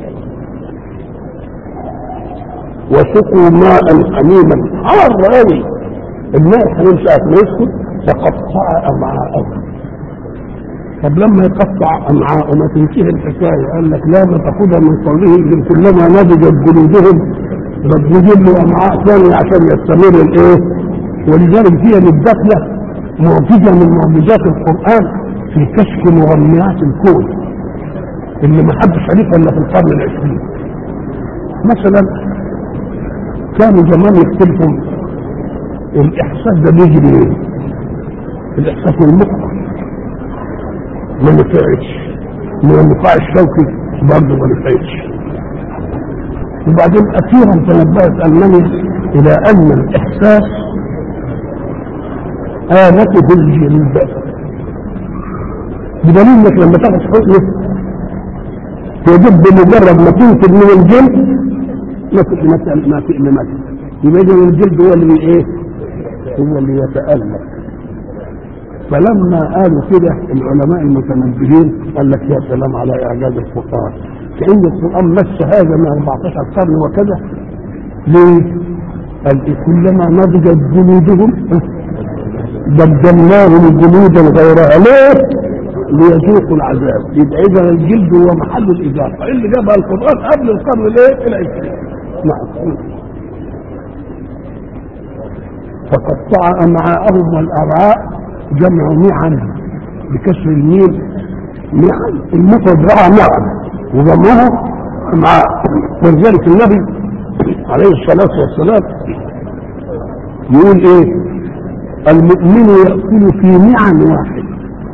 وسقوا ماء حميما حار قوي الماء الحميم ساعة ما يسكت فقطع أمعاءهم طب لما يقطع أمعاء ما تنتهي الحكاية قال لك لا ما تاخدها من قوله إن كلما نضجت جلودهم بتجيب له أمعاء ثانية عشان يستمر الإيه ولذلك هي للدخلة معجزة من معجزات القرآن في كشف مغنيات الكون اللي ما حدش عرفها الا في القرن العشرين مثلا كانوا زمان يختلفوا الاحساس ده بيجي منين؟ الاحساس من المخ ما نفعش من النقاع الشوكي برضه ما نفعش وبعدين اخيرا تنبهت المانيا الى ان الاحساس آلته الجلد بدليل انك لما تاخد حقنه يجب بمجرد ما تنتج من الجلد ما تؤلم ما تؤلمك يبقى اذا الجلد هو اللي ايه؟ هو اللي يتألم فلما قالوا كده العلماء المتنبهين قال لك يا سلام على اعجاز القران كان القران مس هذا من 14 قرن وكذا ليه؟ قال كلما نضجت جلودهم بدلناهم جلودا غيرها ليه؟ ليذوقوا العذاب يبقى اذا الجلد هو محل الاجابه اللي جابها القران قبل القرن الايه؟ العشرين نعم فقطع امعاءهم والارعاء جمع معا بكسر الميم معا المفرد رعى معا وضمها امعاء ولذلك النبي عليه الصلاه والسلام يقول ايه المؤمن ياكل في معا واحد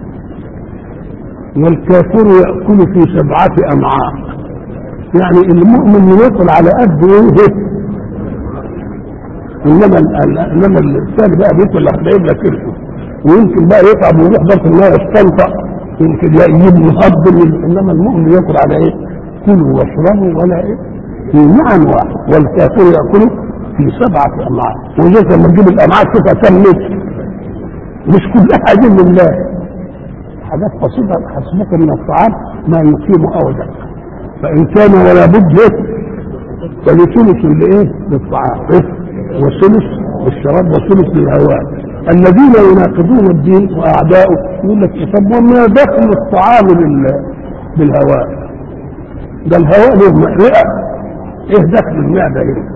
والكافر يأكل في سبعة أمعاء يعني المؤمن يأكل على قد إيه انما ال- انما الثاني بقى بياكل لحبايب لك كرشه ويمكن بقى يتعب ويروح ضرب النار يستنطق يمكن يجيب مهضم انما المؤمن ياكل على ايه؟ كلوا واشربوا ولا ايه؟ في معنى واحد والكافر ياكل في سبعه امعاء ولذلك لما تجيب الامعاء تشوفها كم متر مش كلها دين لله حاجات بسيطه حسبك من الطعام ما يقيم اوجك فان كان ولا بد إيه؟ فلثلث لايه؟ للطعام إيه؟ وثلث للشراب وثلث للهواء الذين يناقضون الدين واعداؤه يقول لك إيه؟ طب وما دخل الطعام بال- بالهواء ده الهواء له رئه ايه دخل المعده هنا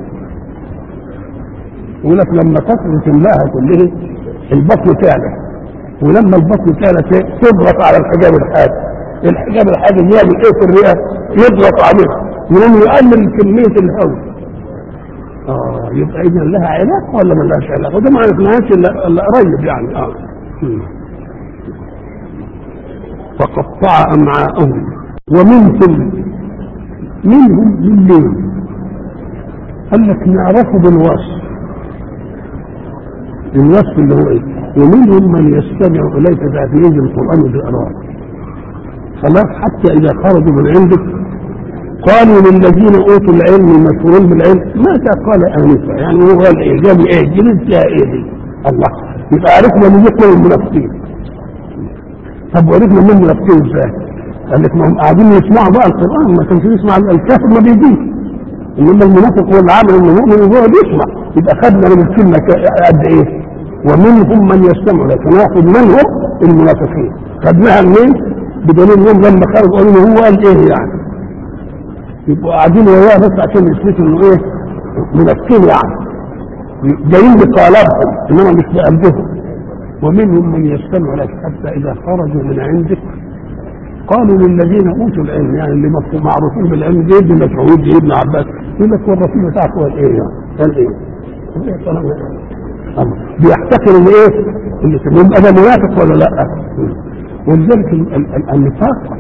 يقول لك لما تاكل تملاها كلها البطن تعلى ولما البطن تعلى ت- تضغط على الحجاب الحاجز الحجاب الحاجز يعمل ايه في الرئه؟ يضغط عليه يقوم يقلل كميه الهواء اه يبقى اذا لها علاقه ولا ما لهاش علاقه؟ وده ما عرفناهاش الا إلا قريب يعني اه مم. فقطع امعاءهم ومنهم منهم من ليه؟ قال لك نعرفه بالوصف الوصف اللي هو ايه ومنهم من يستمع اليك ذات ينزل القران بقرار خلاص حتى اذا خرجوا من عندك قالوا للذين اوتوا العلم المشهورين بالعلم ماذا قال انفا يعني هو قال ايه جاب ايه جلد فيها ايه دي الله يبقى عرفنا من يقول المنافقين طب وعرفنا من المنافقين ازاي قال لك ما هم قاعدين يسمعوا بقى القران ما كانش يسمع الكافر ما بيجيش انما المنافق هو اللي عامل انه مؤمن وهو بيسمع يبقى خدنا من الكلمه ك- قد ايه ومنهم من يستمع لكن ناخذ منهم المنافقين خدناها منين بدليل انهم لما خرجوا قالوا له هو قال ايه يعني يبقوا قاعدين وياه بس عشان يثبتوا انه ايه منافقين يعني جايين بقالبهم انما مش بقلبهم ومنهم من يستمع لك حتى اذا خرجوا من عندك قالوا للذين اوتوا العلم يعني اللي مف- معروفين بالعلم دي ابن مسعود دي ابن عباس يقول لك والرسول بتاعك هو الايه يعني قال ايه؟ قال إيه كلام إيه؟ الله. بيحتكر ان ايه؟ اللي يبقى ده منافق ولا لا؟ ولذلك ال- ال- ال- النفاق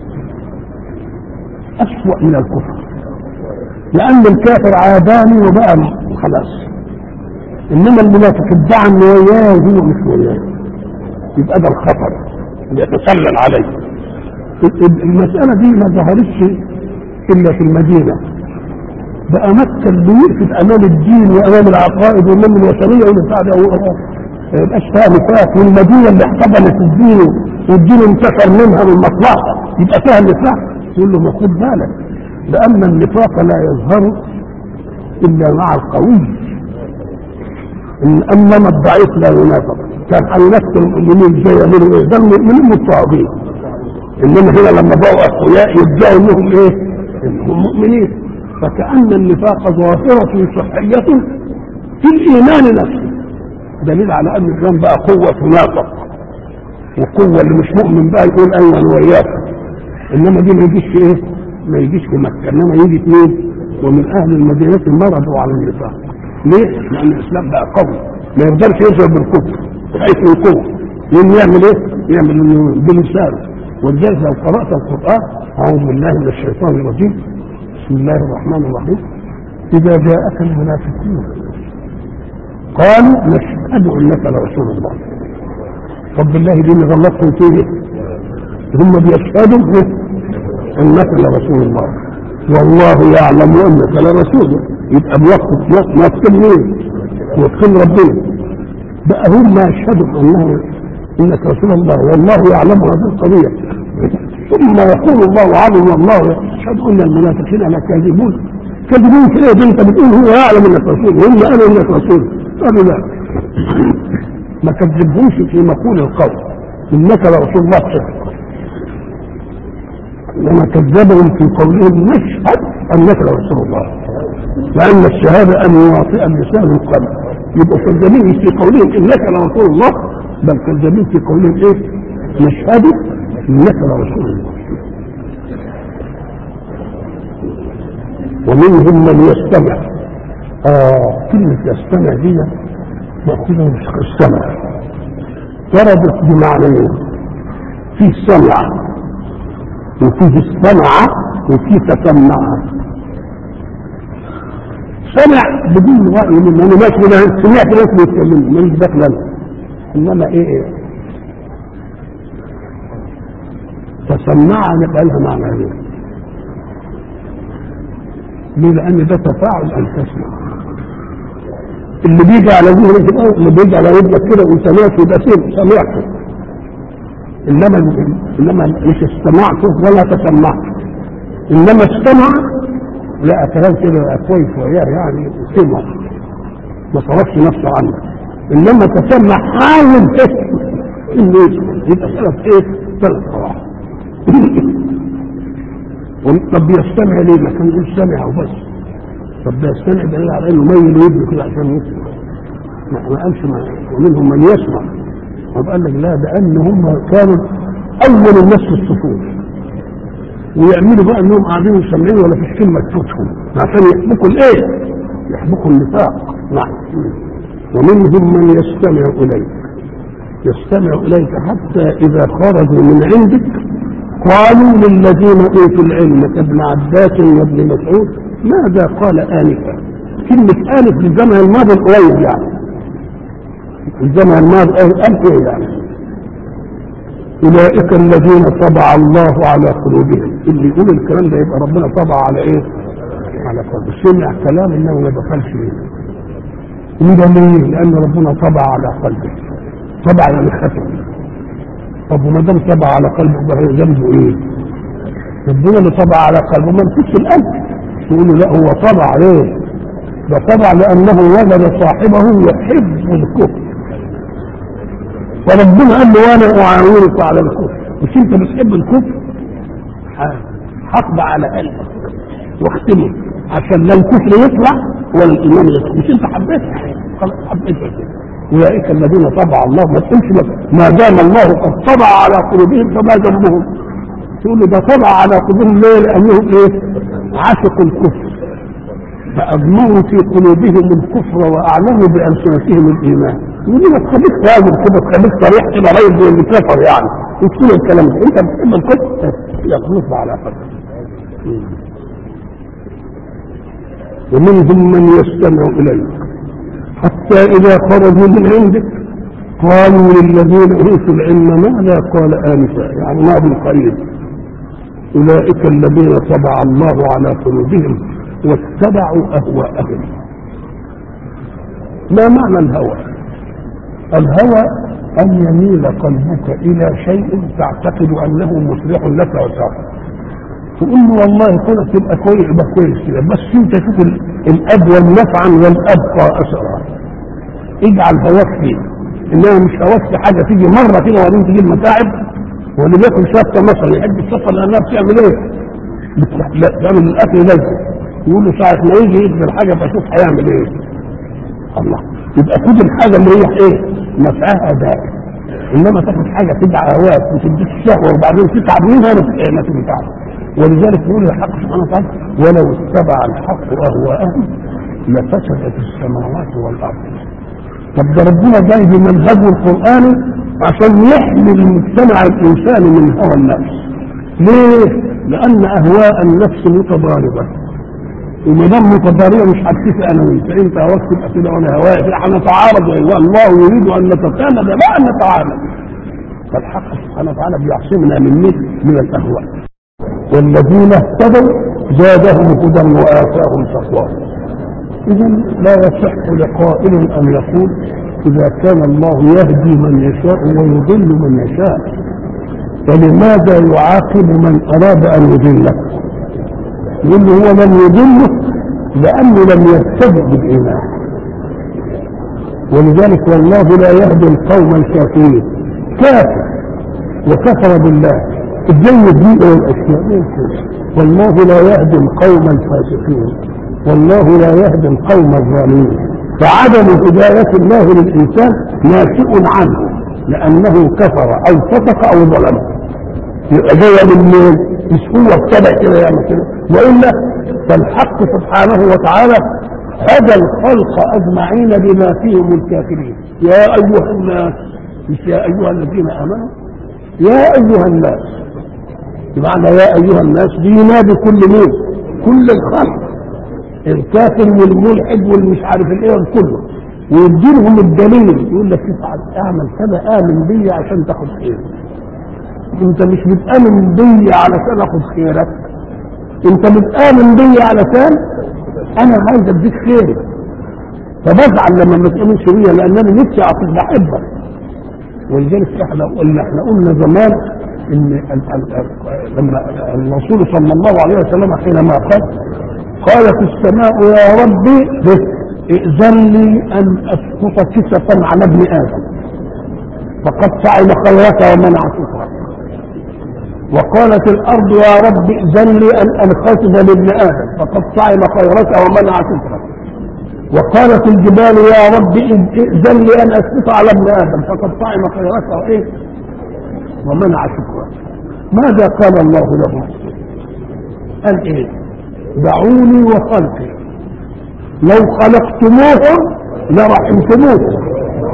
أسوأ من الكفر لأن الكافر عاداني وبقى م- خلاص إنما المنافق ادعى إنه وياه وهو مش وياه يبقى ده الخطر اللي يتسلل عليه ال- ال- المسألة دي ما ظهرتش إلا في المدينة بقى مكة اللي وقفت أمام الدين وأمام العقائد وأمام الوثنية والبتاع ده هو- ما يبقاش فيها نفاق والمدينة اللي احتضنت الدين والدين انتشر منها بالمصلحة يبقى فيها نفاق يقول له ما خد بالك لأن النفاق لا يظهر إلا مع القوي إن أنما الضعيف لا ينافق كان هينافق المؤمنين زي يعملوا إيه؟ ده المؤمنين مضطهدين إنما هنا لما بقوا أقوياء يدعوا إنهم إيه؟ إنهم مؤمنين فكأن النفاق ظاهرة صحية في الإيمان نفسه دليل على أن الإسلام بقى قوة تنافق وقوة اللي مش مؤمن بقى يقول أيوة أنا وياك انما دي ما يجيش في ايه؟ ما يجيش في مكه انما يجي في مين؟ ومن اهل المدينه مرضوا على النفاق. ليه؟ لان الاسلام بقى قوي ما يقدرش يظهر بالكفر بحيث من قوه يقوم يعمل ايه؟ يعمل إنه بلسانه ولذلك لو قرات القران اعوذ بالله من الشيطان الرجيم بسم الله الرحمن الرحيم اذا جاءك المنافقون قالوا نشهد انك لرسول الله طب بالله دي اللي غلطتم فيه هم بيشهدوا انك لرسول الله والله يعلم انك لرسول يبقى بيوقف موقف مين؟ موقف ربنا بقى هم يشهدوا انه انك رسول الله والله يعلم هذه القضيه ثم يقول الله عنه والله يشهد ان المنافقين لكاذبون كاذبون في ايه ده انت بتقول هو يعلم انك رسول وهم قالوا انك رسول قالوا لا ما كذبهمش في مقول القول انك لرسول الله صدق انما كذبهم في قولهم نشهد انك لرسول الله لان الشهاده ان يواطئ اللسان القلب يبقوا كذابين في قولهم انك لرسول الله بل كذابين في قولهم ايه؟ نشهد انك لرسول الله ومنهم من يستمع اه كلمه يستمع دي مأخوذة من السمع وردت بمعنيين في سمع وفيه استمع وفيه تسمع سمع بدون رأي منه انا ماشي انا سمعت ناس بيتكلموا من داخل انا انما ايه ايه تسمع يبقى لها معنى ايه ليه لان ده تفاعل ان تسمع اللي بيجي على ذهنك الاول اللي بيجي على ودنك كده وانت ماشي يبقى سمعته انما انما مش استمعته ولا تسمعت انما استمع لا كلام كده كويس وياه يعني سمع ما صرفش نفسه عنه انما تسمع حاول تسمع انه يسمع يبقى ثلاث ايه؟ ثلاث قواعد طب يستمع ليه؟ ما كان يقول سمع وبس طب ده يستمع دليل على انه ميل ودنه كده عشان يسمع ما ما قالش ما ومنهم من يسمع طب قال لك لا ده ان هم كانوا اول الناس في الصفوف ويعملوا بقى انهم قاعدين مسمعين ولا فيش كلمه تفوتهم عشان يحبكوا الايه؟ يحبكوا النفاق نعم ومنهم من يستمع اليك يستمع اليك حتى اذا خرجوا من عندك قالوا للذين اوتوا العلم كابن عباس وابن مسعود ماذا قال انفا كلمه انف بالزمن الماضي القريب يعني الزمن الماضي قال ايه يعني اولئك الذين طبع الله على قلوبهم اللي يقول الكلام ده يبقى ربنا طبع على ايه على قلبه سمع كلام انه ما دخلش فيه وده ليه لان ربنا طبع على قلبه طبع يعني ختم طب وما دام طبع على قلبه ده ذنبه ايه ربنا اللي طبع على قلبه ما نسيتش القلب يقول له لا هو طبع ليه ده طبع لانه وجد صاحبه يحب الكفر فربنا قال له وانا اعاونك على الكفر مش انت بتحب الكفر هطبع على قلبك واختمه عشان لا الكفر يطلع ولا الايمان يطلع مش انت حبيتها خلاص حبيتها كده اولئك الذين طبع الله ما تقولش ما دام الله قد طبع على قلوبهم فما ذنبهم تقول له ده طبع على قلوبهم ليه لانهم ايه عاشقوا الكفر فأضمروا في قلوبهم الكفر وأعلنوا بألسنتهم الإيمان يقول لي ما تخليك راجل كده تخليك صريح كده راجل زي اللي كفر يعني وتقول الكلام ده أنت بتحب الكفر يخلص على قدر ومنهم من يستمع إليك حتى إذا خرجوا من عندك قالوا للذين أوتوا العلم ماذا قال آنفا يعني ما بالقريب أولئك الذين طبع الله على قلوبهم واتبعوا اهواءهم ما معنى الهوى الهوى ان يميل قلبك الى شيء تعتقد انه مصلح لك وسعك تقول له والله كنت تبقى كويس يبقى كويس كده بس انت شوف الابوى نفعا والابقى اثرا اجعل هواك فيه انما مش هواك في حاجه تيجي مره كده وبعدين تجيب متاعب واللي بياكل شطه مثلا يحب الشطه لانها بتعمل ايه؟ بتعمل الاكل لذة يقول له ساعة ما يجي يجي الحاجة بشوف هيعمل ايه الله يبقى خد الحاجة اللي هي ايه نفعها دائم انما تاخد حاجة تدعى هواك وتديك الشهوة وبعدين تتعب منها ما تنفعش ولذلك يقول الحق سبحانه وتعالى ولو اتبع الحق اهواءهم لفسدت السماوات والارض طب ده ربنا جاي بمنهجه القراني عشان يحمي المجتمع الانساني من هوى النفس ليه؟ لان اهواء النفس متضاربه وما دام متضاربه مش هتكفي انا وانت انت هواك تبقى كده وانا هوايا احنا نتعارض والله يريد ان نتكامل لا ان نتعامل فالحق سبحانه وتعالى بيعصمنا من مثل من الاهواء والذين اهتدوا زادهم هدى واتاهم تقواهم اذا لا يصح لقائل ان يقول اذا كان الله يهدي من يشاء ويضل من يشاء فلماذا يعاقب من اراد ان يضله يقول له هو لم يضله لانه لم يتبع بالايمان ولذلك والله لا يهدي القوم الكافرين كافر وكفر بالله ازاي يدين الاشياء والله لا يهدي القوم الفاسقين والله لا يهدي القوم الظالمين فعدم هداية الله للإنسان ناشئ عنه لأنه كفر أو فسق أو ظلم يبقى جاية من مش هو ابتدع كده يعمل كده والا فالحق سبحانه وتعالى هدى الخلق اجمعين بما فيهم الكافرين يا ايها الناس مش يا ايها الذين امنوا يا ايها الناس بمعنى يا ايها الناس دي ينادي كل مين كل الخلق الكافر والملحد والمش عارف الايه كله ويديلهم الدليل يقول لك افعل اعمل كذا امن بي عشان تاخد خير انت مش بتامن بي علشان اخد خيرك انت بتامن بي علشان انا عايز اديك خيري فبزعل لما ما تؤمنش بيا لانني نفسي اعطيك بحبك ولذلك احنا قلنا احنا قلنا زمان ان ال- ال- ال- لما الرسول صلى الله عليه وسلم حينما قال قالت السماء يا ربي ائذن لي ان اسقط كسفا على ابن ادم فقد فعل خيرك ومنع شكرك وقالت الارض يا رب ائذن لي ان انخسف لابن ادم فقد فعل خيرك ومنع شكرك وقالت الجبال يا رب ائذن لي ان اسقط على ابن ادم فقد طعم خيرك وايه ومنع شكرك ماذا قال الله له قال ايه دعوني وخلقي لو خلقتموهم لرحمتموهم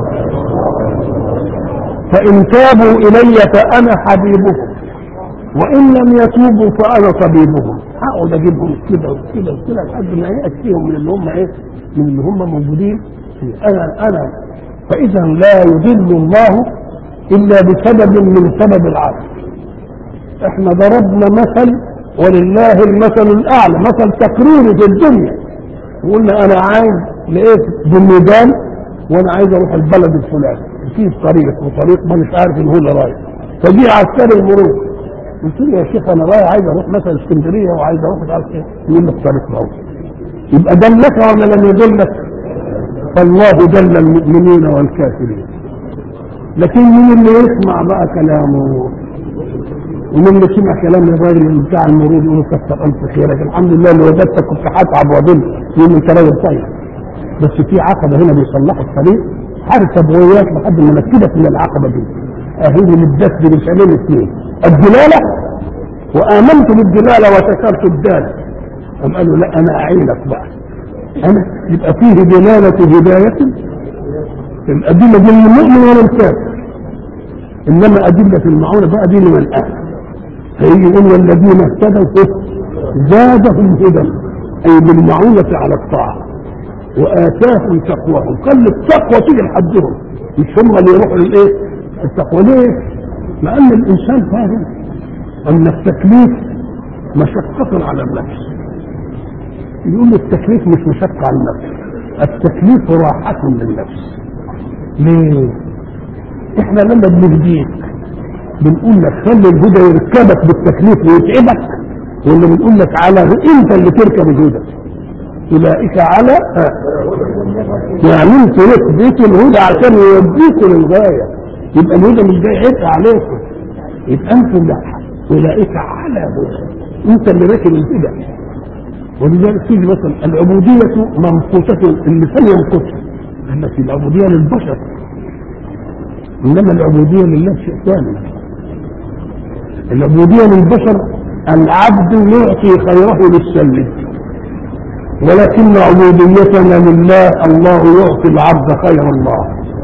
فان تابوا الي فانا حبيبهم وان لم يتوبوا فانا طبيبهم اقعد اجيبهم كده وكده وكده لحد ما ياتيهم من اللي هم ايه من اللي هم موجودين انا انا فاذا لا يضل الله الا بسبب من سبب العدل احنا ضربنا مثل ولله المثل الاعلى مثل تقريري في الدنيا وقلنا انا عايز لقيت بالميدان وانا عايز اروح البلد الفلاني في طريق وطريق ما مش عارف ان هو اللي رايح فجي عسكري المرور قلت له يا شيخ انا رايح عايز اروح مثلا اسكندريه وعايز اروح مش عارف ايه يقول لك طريق راوي يبقى دلك ولا لم يدلك فالله دل المؤمنين والكافرين لكن مين اللي يسمع بقى كلامه ومن اللي سمع كلام الراجل بتاع المرور يقول كثر الف خيرك الحمد لله اللي وجدتك كنت هتعب واضل يقول انت راجل طيب بس في عقبه هنا بيصلحوا الطريق حركه بويات لحد ما نكدت من العقبه دي اهي للدس بمثالين اثنين الدلاله وامنت بالدلاله وشكرت الدال قام قالوا لا انا اعينك بقى انا يبقى فيه دلاله هدايه الادله دي للمؤمن ولا الكافر انما ادله المعونه بقى دي لمن امن فيجي يقول والذين اهتدوا زادهم هدى اي بالمعونه على الطاعه واتاهم تقواهم خلي التقوى تيجي لحدهم مش هم اللي يروحوا للايه التقوى ليه لان الانسان فاهم ان التكليف مشقه على النفس يقول التكليف مش مشقه على النفس التكليف راحه للنفس ليه احنا لما بنهديك بنقول لك خلي الهدى يركبك بالتكليف ويتعبك ولا بنقول لك على انت اللي تركب الهدى اولئك على يعني انت بيت الهدى عشان يوديكم للغايه يبقى الهدى مش جاي عبء عليكم يبقى انتم لا اولئك على هدى انت اللي راكب الهدى ولذلك تيجي مثلا العبوديه منقوطه اللسان ينقصها اما في العبوديه للبشر انما العبوديه لله شيء ثاني العبوديه للبشر العبد يعطي خيره للسلم ولكن عبوديتنا لله الله يعطي العبد خير الله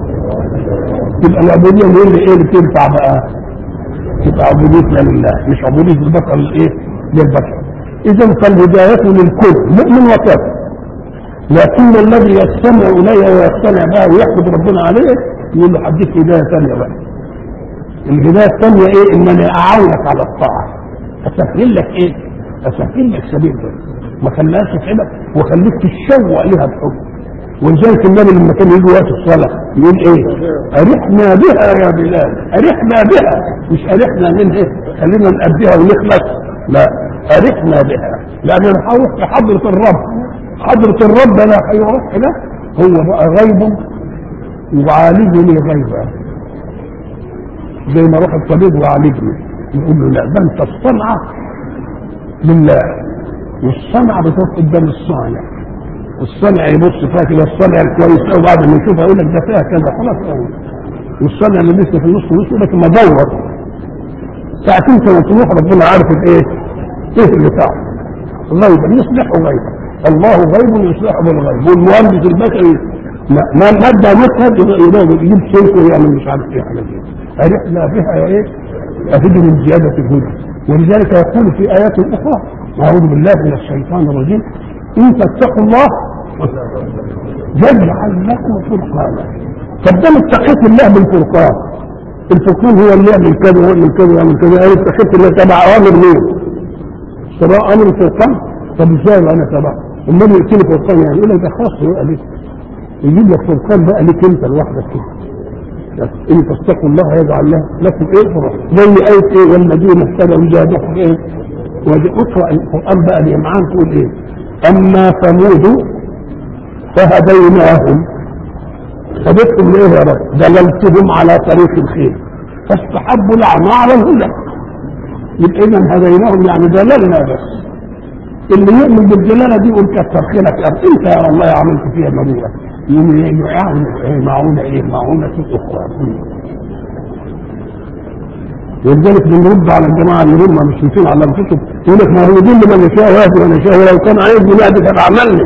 تبقى العبوديه اللي اللي ايه اللي تنفع بقى تبقى عبوديتنا لله مش عبوديه البشر الايه للبشر اذا فالهدايه للكل مؤمن وكافر لكن الذي يستمع الي ويقتنع بها ويحمد ربنا عليه يقول له هديك هدايه ثانيه بقى الهدايه الثانيه ايه ان انا اعاونك على الطاعه اسهل لك ايه اسهل لك سبيل ده ما خليهاش تتعبك وخليك تتشوق لها بحب ولذلك النبي لما كان يجي وقت الصلاه يقول ايه؟ ارحنا بها يا بلال ارحنا بها مش ارحنا من ايه؟ خلينا نأديها ونخلص لا ارحنا بها لان انا هروح في حضره الرب حضره الرب انا هيروح هنا هو بقى غيب يعالجني غيبا زي ما اروح الطبيب ويعالجني يقول له لا ده انت الصنعه لله والصنعه بتروح قدام الصانع والصنع يبص فيها كده الصنع الكويس قوي بعد ما يشوفها يقول لك ده فيها كذا خلاص قوي والصنع اللي لسه في النص نص يقول لك ما دور ساعتين كما تروح ربنا عارف الايه؟ ايه اللي تعرف غيبا يصلحه غيبا الله غيب يصلحه بالغيب والمهندس البشري ما ما مادة مشهد يجيب سلك ويعمل مش عارف ايه على كده عرفنا بها يا ايه؟ أفيد من زيادة الهدى ولذلك يقول في آيات أخرى أعوذ بالله من الشيطان الرجيم ان تتقوا الله يجعل لكم فرقانا طب ده اتقيت الله بالفرقان الفرقان هو اللي يعمل كذا ويعمل كذا ويعمل كذا انا اتقيت الله تبع اوامر مين؟ تبع امر الفرقان طب ازاي انا تبع؟ امال يقتلي فرقان يعني يقول لك ده خاص بقى ليه؟ يجيب لك فرقان بقى ليك انت لوحدك كده ان تتقوا الله يجعل له لكم ايه فرق زي ايه ايه والذين اهتدوا زادهم ايه ودي اقرا القران بقى اللي معانا تقول ايه اما ثمود فهديناهم هديتهم ليه يا رب دللتهم على طريق الخير فاستحبوا الاعمى على الهدى يبقى اذا هديناهم يعني دللنا بس اللي يؤمن بالدلاله دي يقول كتر خيرك يا رب انت يا الله عملت فيها مجهود يعاون معونه ايه معونه اخرى ولذلك بنرد على الجماعه اللي هم مش مشيين على انفسهم يقول لك ما هو دي اللي من يشاء ويهدي من يشاء ولو كان عايز يهدي كان عملني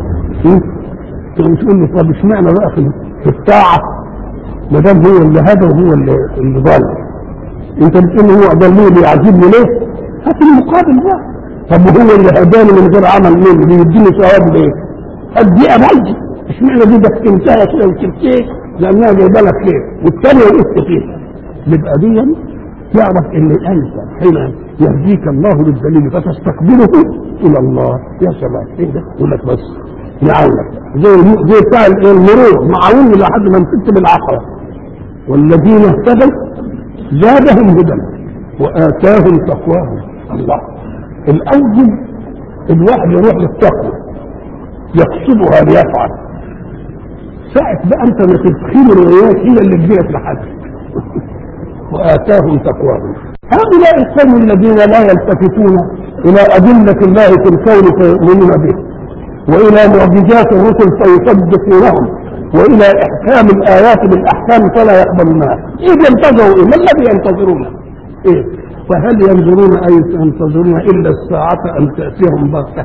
تقوم تقول لي طب اشمعنى بقى في في الطاعه ما دام هو اللي هدى وهو اللي اللي ضل انت بتقول هو ضلني يعذبني ليه؟ هات المقابل بقى طب وهو اللي هداني من غير عمل مين بيديني ثواب ليه؟ ادي امالي اشمعنى دي دفنتها كده وسبتيه لانها جايبه لك خير والثانيه وقفت فيها يبقى دي يعرف ان انت حين يهديك الله للدليل فتستقبله الى الله يا سلام ايه ده؟ يقول لك بس يعاونك زي زي بتاع المرور معاون لحد ما مسكت بالعقبه والذين اهتدوا زادهم هدى واتاهم تقواهم الله الاول الواحد يروح للتقوى يقصدها ليفعل ساعة بقى انت ما تدخل الروايات هي اللي تجيلك لحدك واتاهم تقواهم هؤلاء القوم الذين لا يلتفتون الى ادلة الله في الكون فيؤمنون به والى معجزات الرسل فيصدقونهم والى احكام الايات بالاحكام فلا يقبلونها ايه ينتظروا ايه ما الذي ينتظرونه ايه فهل ينظرون اي ينتظرون الا الساعة ان تأتيهم بغتة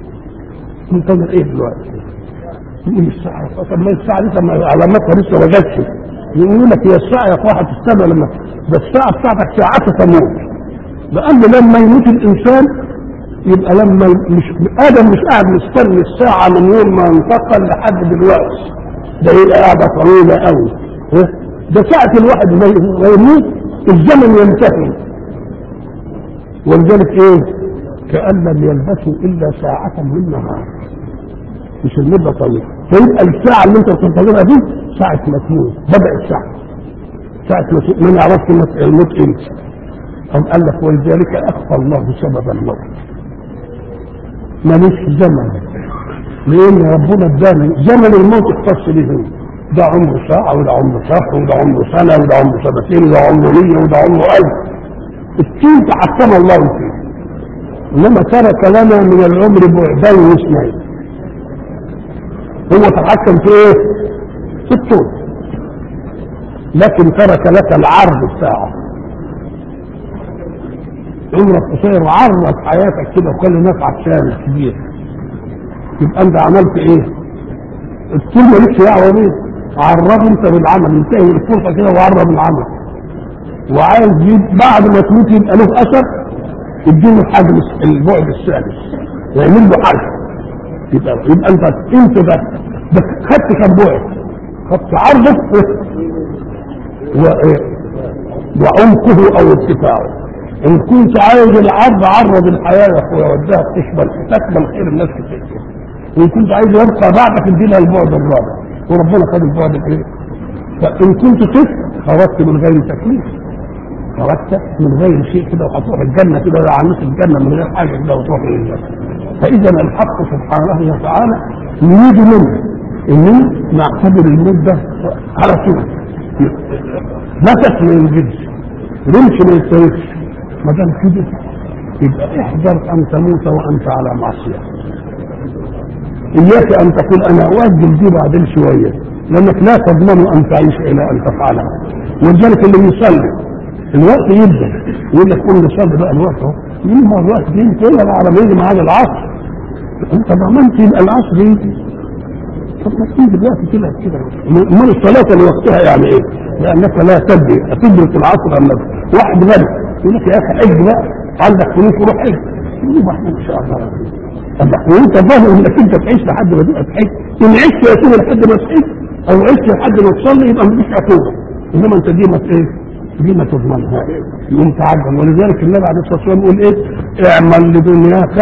منتظر ايه دلوقتي يقول الساعة طب ما الساعة دي طب علاماتها لسه ما جاتش يقول لك هي الساعة يا اخويا هتستنى لما ده الساعة بتاعتك ساعتها تموت لأن لما يموت الإنسان يبقى لما مش آدم مش قاعد مستني الساعة من يوم ما انتقل لحد دلوقتي ده يبقى قاعدة طويلة قوي ده ساعة الواحد ما يموت الزمن ينتهي ولذلك ايه كأن لم يلبثوا إلا ساعة من نهار مش المدة طويلة فيبقى الساعة اللي انت بتنتظرها دي ساعة ما تموت بدأ الساعة ساعة ما تموت ما نعرفش الموت امتى أم قال لك ولذلك أخفى الله سبب الموت ملوش زمن لأن ربنا ادانا زمن الموت اختص به ده عمره ساعة وده عمره شهر وده عمره سنة وده عمره سنتين وده عمره مية وده عمره ألف التين تحكم الله فيه انما ترك لنا من العمر بعدين واثنين هو تحكم في ايه في الطول لكن ترك لك العرض بتاعه عمرك قصير وعرض حياتك كده وكل الناس عطشان كبير يبقى انت عملت ايه الطول مالكش دعوه بيه عرض انت بالعمل انتهي الفرصه كده وعرض العمل وعايز بعد ما تموت يبقى له اثر اديله حجم البعد السادس يعمل له حجم يبقى يبقى انت انت بس بس خدت كم بعد خدت عرضه و وعمقه او ارتفاعه ان كنت عايز العرض عرض الحياه يا اخويا وديها تشمل تكمل خير الناس كتير وان كنت عايز يبقى بعدك اديلها البعد الرابع وربنا خد البعد الايه فان كنت طفل خرجت من غير تكليف خرجت من غير شيء كده وهتروح الجنه كده ولا عنك الجنه من غير حاجه كده وتروح الجنه فاذا الحق سبحانه وتعالى يريد منه ان نعتبر المده على طول نفس ما ينجدش رمش ما يستويش ما دام كده يبقى احذر ان تموت وانت على معصيه اياك ان تقول انا اؤجل دي بعدين شويه لانك لا تضمن ان تعيش الى ان تفعلها ولذلك اللي يصلي الوقت يبدا يقول لك قوم نصلي بقى الوقت اهو يقول ما الوقت يجي كده على ما يجي معاد العصر انت ضمنت يبقى العصر يجي طب ما تيجي دلوقتي كده كده امال الصلاه لوقتها يعني ايه؟ لانك لا تدري اتدرك العصر ام لا واحد غني يقول لك يا اخي حج بقى عندك فلوس روح حج يقول احنا ان شاء الله وانت ظاهر انك انت تعيش لحد ما تبقى تحج ان عشت يا سيدي لحد ما تحج او عشت لحد ما تصلي يبقى مفيش عقوبه انما انت دي ما ايه دي ما تضمنها يقوم تعجل ولذلك النبي عليه الصلاه والسلام يقول ايه اعمل لدنياك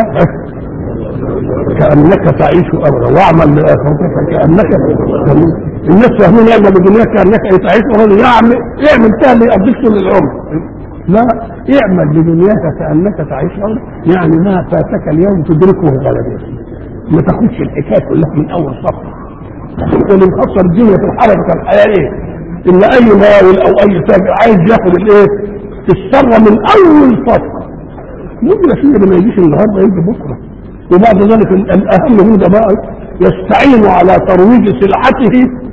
كانك تعيش ابدا واعمل لاخرتك كانك تموت الناس فاهمين اعمل لدنياك كانك تعيش ابدا يعمل اعمل تاني يقضيك طول العمر لا اعمل لدنياك كانك تعيش ابدا يعني ما فاتك اليوم تدركه غدا ما تاخدش الحكايه كلها من اول صفحه واللي مخسر الدنيا في الحركه الحياه الا اي مراول او اي تاجر عايز ياخد الايه الثروه من اول صفحه ممكن يا سيدي ما يجيش النهارده يجي بكره وبعد ذلك الاهم من ده بقى يستعين على ترويج سلعته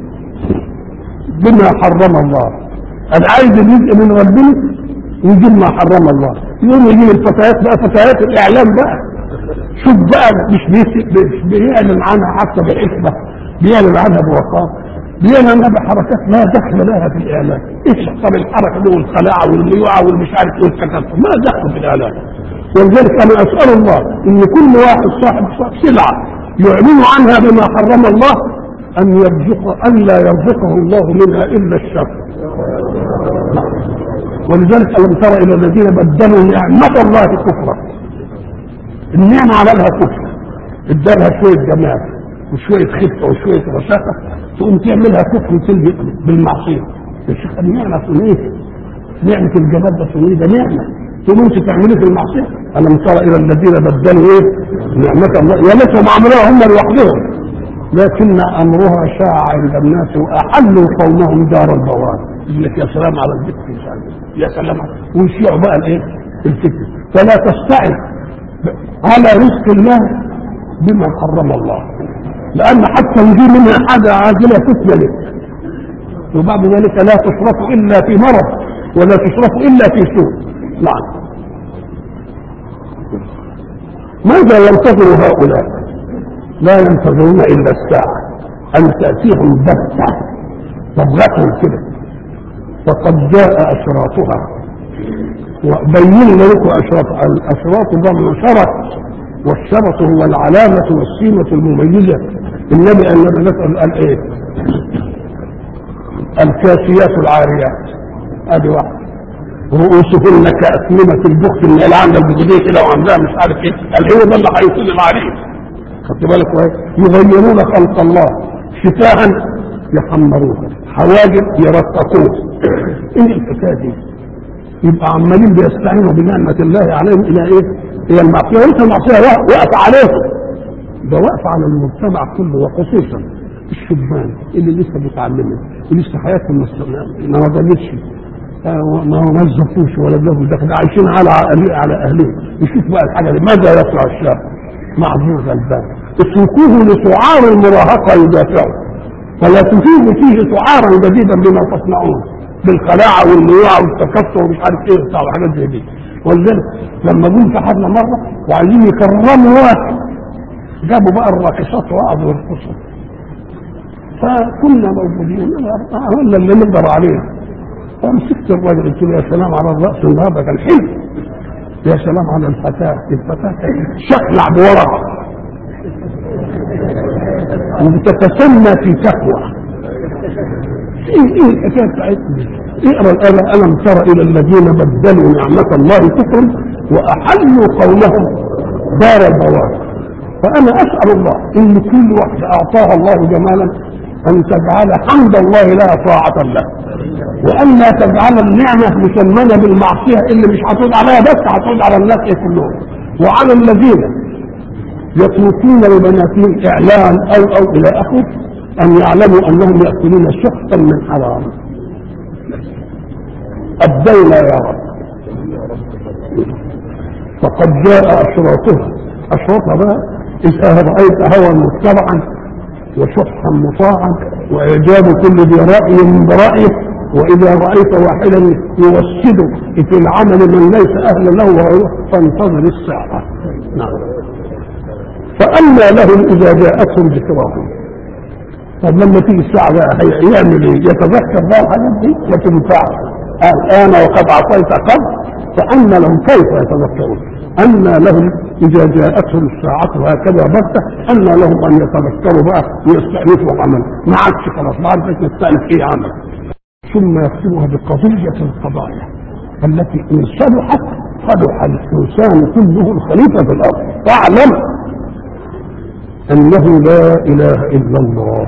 بما حرم الله انا عايز الرزق من ربنا ويجيب ما حرم الله يقوم يجيب الفتيات بقى فتيات الاعلام بقى شوف بقى مش مش بيعلن عنها حتى بحكمه بيعلن عنها بوقار بيعلن عنها بحركات لا دخل لها في الاعلام ايش طب الحركه دي والخلاعه والميوعه والمش عارف ايه والتكسر ما دخل في الاعلام ولذلك انا اسال الله ان كل واحد صاحب سلعه يعلن عنها بما حرم الله ان يرزق ان لا يرزقه الله منها الا الشر ولذلك الم تر الى الذين بدلوا نعمه الله كفرا النعمه عملها كفر ادالها شويه جمال وشويه خفه وشويه رشاقه تقوم تعملها كفر وتلجئ بالمعصيه يا شيخ النعمه ايه؟ نعمه الجمال ده ايه ده نعمه تقوم انت تعمليه في المعصيه الم تر الى الذين بدلوا ايه؟ نعمه الله يا ليتهم عملوها هم لوحدهم لكن امرها شاع عند الناس واحلوا قومهم دار البوار يقول لك يا سلام على الذكر يا سلام ويشيعوا بقى الايه؟ الفكر فلا تستعد على رزق الله بما حرم الله لان حتى يجي منها حاجه عاجله فتنه لك وبعد ذلك لا تصرف الا في مرض ولا تصرف الا في سوء نعم ماذا ينتظر هؤلاء لا ينتظرون الا الساعه ان تاتيهم بغته بغته كده فقد جاء اشراطها وبين لكم اشراط الاشراط ضمن شرط والشرط هو العلامه والسيمه المميزه النبي اننا نسال قال ايه الكاسيات العاريات ادي واحد رؤوسهن كأسنمة البخت اللي اللي عندها البخدية كده وعندها مش عارف ايه قال هو ده اللي هيصل عليه خدت بالك كويس يغيرون خلق الله شفاها يحمروها حواجب يرققوه ايه الحكايه دي؟ يبقى عمالين بيستعينوا بنعمة الله عليهم إلى إيه؟ هي المعصية وليس المعصية وقف عليهم ده وقف على المجتمع كله وخصوصا الشبان اللي لسه بيتعلموا ولسه حياتهم ما نضجتش ما هو نظفوش ولا له دخل عايشين على على اهلهم يشوف بقى الحاجه دي ماذا يصنع الشاب معذور غلبان اتركوه لسعار المراهقه يدافعه فلا تفيد فيه سعارا جديدا بما تصنعون بالخلاعه والميوعه والتكسر ومش عارف ايه وبتاع وحاجات زي دي ولذلك لما جم في حفله مره وعايزين يكرموا واحد جابوا بقى الراقصات وقعدوا يرقصوا فكنا موجودين عملنا اللي نقدر عليه فمسكت الراجل قلت له يا سلام على الراس النهارده كان حلو يا سلام على الفتاه الفتاه شقلع بورقه وبتتسمى في تقوى ايه ايه الحكايه بتاعتنا اقرا الايه الم تر الى الذين بدلوا نعمه الله كفرا واحلوا قومهم دار البوار فانا اسال الله ان كل واحده اعطاها الله جمالا ان تجعل حمد الله لها طاعه له وان لا تجعل النعمه مسمنه بالمعصيه اللي مش هتعود عليها بس هتعود على الناس كلهم وعلى الذين يتركون لبناتهم اعلان او او الى اخره ان يعلموا انهم ياكلون سحتا من حرام ابدينا يا رب فقد جاء اشراطها اشراطها بقى اذا رايت هوى متبعا وشحا مطاعا واعجاب كل ذي راي برايه واذا رايت واحدا يوسد في العمل من ليس اهلا له فانتظر الساعه نعم فاما لهم اذا جاءتهم ذكراهم طب لما تيجي الساعه بقى يعمل ايه؟ يتذكر بقى الحاجات دي ما تنفعش الان وقد عصيت قبل فاما لهم كيف يتذكرون أن لهم إذا جاءتهم الساعة هكذا بغتة أن لهم أن يتذكروا بقى ويستأنفوا عمل ما عادش خلاص ما عادش نستأنف أي عمل ثم يختمها بقضية القضايا التي إن صلحت صلح الإنسان كله الخليفة في الأرض فاعلم أنه لا إله إلا الله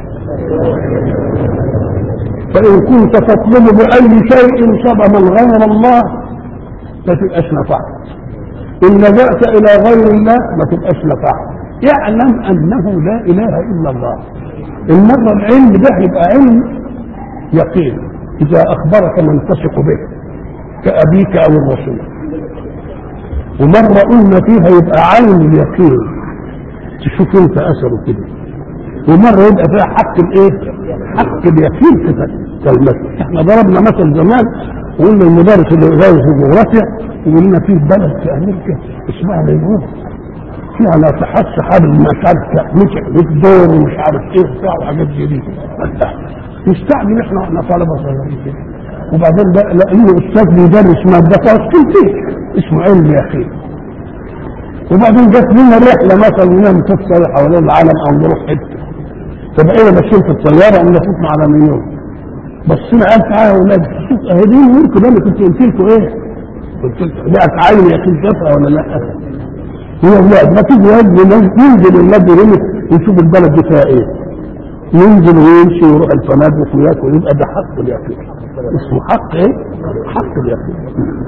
فإن كنت تطلب بأي شيء صدما غير الله ما تبقاش نفعت إن لجأت إلى غير الله ما تبقاش نفعت يعلم أنه لا إله إلا الله المرة العلم ده يبقى علم يقين إذا أخبرك من تثق به كأبيك أو الرسول ومرة قلنا فيها يبقى عين اليقين تشوف انت اثره كده ومره يبقى فيها حق الايه؟ حق اليقين في كلمته احنا ضربنا مثل زمان وقلنا المدرس اللي دارس الجغرافيا يقول لنا في بلد في امريكا اسمها نيروبي فيها ناطحات سحاب مش عارف مش دور ومش عارف ايه وبتاع وحاجات زي دي نستعمل احنا احنا طلبه صغيرين كده وبعدين بقى لانه استاذ بيدرس ماده فاسكتي اسمه علم يقين وبعدين جت لنا رحله مثلا ننام تفصل حوالين العالم او نروح حته فبقينا ماشيين في الطياره ان فتنا على نيويورك بصينا قال تعالى يا اولاد شوف اهي دي نيويورك ده انا كنت قلت لكم ايه؟ قلت لكم بقت عين يقين شافها ولا لا؟ هي اولاد ما تيجي ينزل الولاد هنا يشوف البلد دي فيها ايه؟ ينزل ويمشي ويروح الفنادق وياكل يبقى ده حق اليقين اسمه حق ايه؟ حق اليقين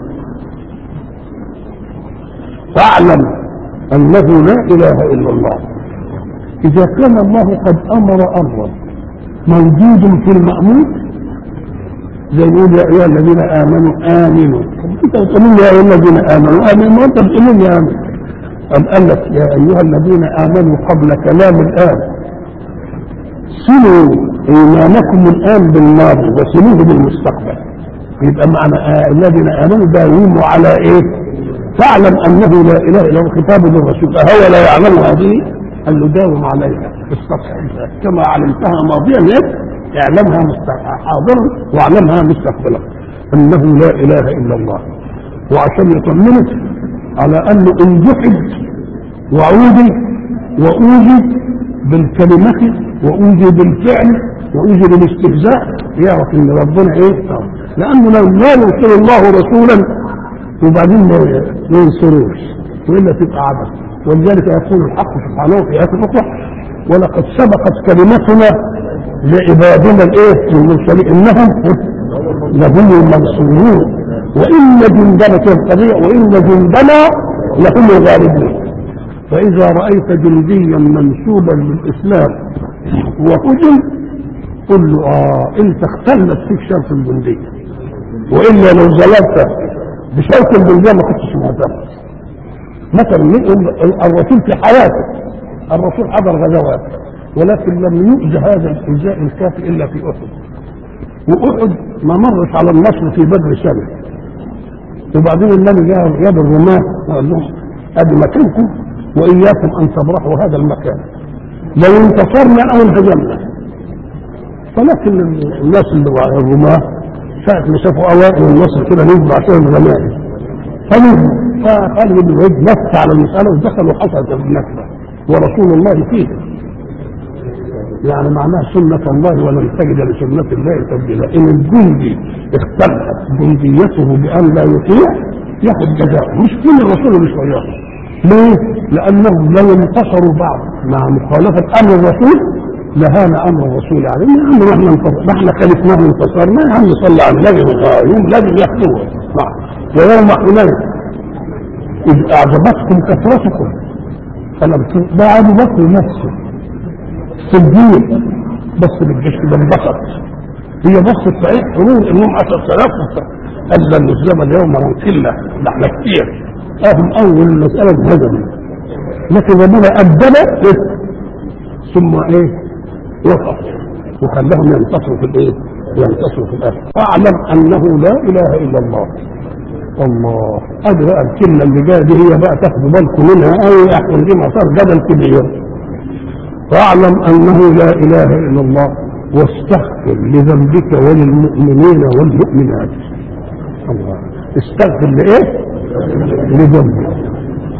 فاعلم انه لا اله الا الله اذا كان الله قد امر امرا موجود في المامور زي يقول يا ايها الذين امنوا امنوا انت بتقولون يا ايها الذين امنوا امنوا وانت بتقولون يا امنوا أم قال لك يا ايها الذين امنوا قبل كلام الان صلوا ايمانكم الان بالماضي وصلوه بالمستقبل يبقى معنى آه الذين امنوا داوموا على ايه؟ فاعلم انه لا اله الا هو خطاب للرسول اهو لا يعلم هذه قال له داوم عليها استصحبها كما علمتها ماضيا ايه؟ اعلمها حاضرا واعلمها مستقبلا انه لا اله الا الله وعشان يطمنك على انه ان جحد وعودي واوجد بالكلمه واوجد بالفعل واوجد بالاستهزاء يعرف ان ربنا ايه لانه لو لا يرسل الله رسولا وبعدين ما ينصروش والا تبقى عبث ولذلك يقول الحق سبحانه في ايات اخرى ولقد سبقت كلمتنا لعبادنا الايه المرسلين انهم لهم المنصورون وان جندنا القضيه وان جندنا لهم الغالبون فاذا رايت جنديا منسوبا للاسلام وهجم قل له اه انت اختلت فيك شرف الجنديه والا لو ظلمت بشرط الجنديه ما كنتش معتمد مثلا الرسول في حياته الرسول حضر غزوات ولكن لم يؤذى هذا الايذاء الكافي الا في احد واحد ما مرش على النصر في بدر سنه وبعدين النبي جاب جاب الرماه وقال لهم ادي مكانكم واياكم ان تبرحوا هذا المكان لو انتصرنا او انهزمنا ولكن الناس اللي الرماه ساعة ما شافوا اوائل النصر كده نزلوا عشان الغنائم فنزلوا فقال ابن الوليد نفس على المسألة ودخل وحصلت النكبة ورسول الله فيه يعني معناها سنة الله ولن تجد لسنة الله تبديلا إن الجندي اختلفت جنديته بأن لا يطيع ياخذ جزاء مش كل الرسول مش وياه ليه؟ لأنهم لو انتصروا بعض مع مخالفة أمر الرسول لهان أمر الرسول عليه يا عم نحن انتصر نحن خالفناه وانتصرنا يا عم صلى على النبي يوم لازم ياخذوه ويوم حنين إذ أعجبتكم كثرتكم فلم ده ابو بكر نفسه صديق بص للجيش كده انبسط هي بصت صحيح حروب انهم 10000 قال لن نسلم اليوم من قله ده احنا كتير اهم اول مساله هزم لكن ربنا ادب ثم ايه وقف وخلاهم ينتصروا في الايه؟ ينتصروا في الاخر فاعلم انه لا اله الا الله الله ادي بقى الكلمه اللي جايه دي هي بقى تاخدوا بالكم منها قوي احسن دي مسار جدل كبير واعلم انه لا اله الا الله واستغفر لذنبك وللمؤمنين والمؤمنات الله استغفر لايه؟ لذنبك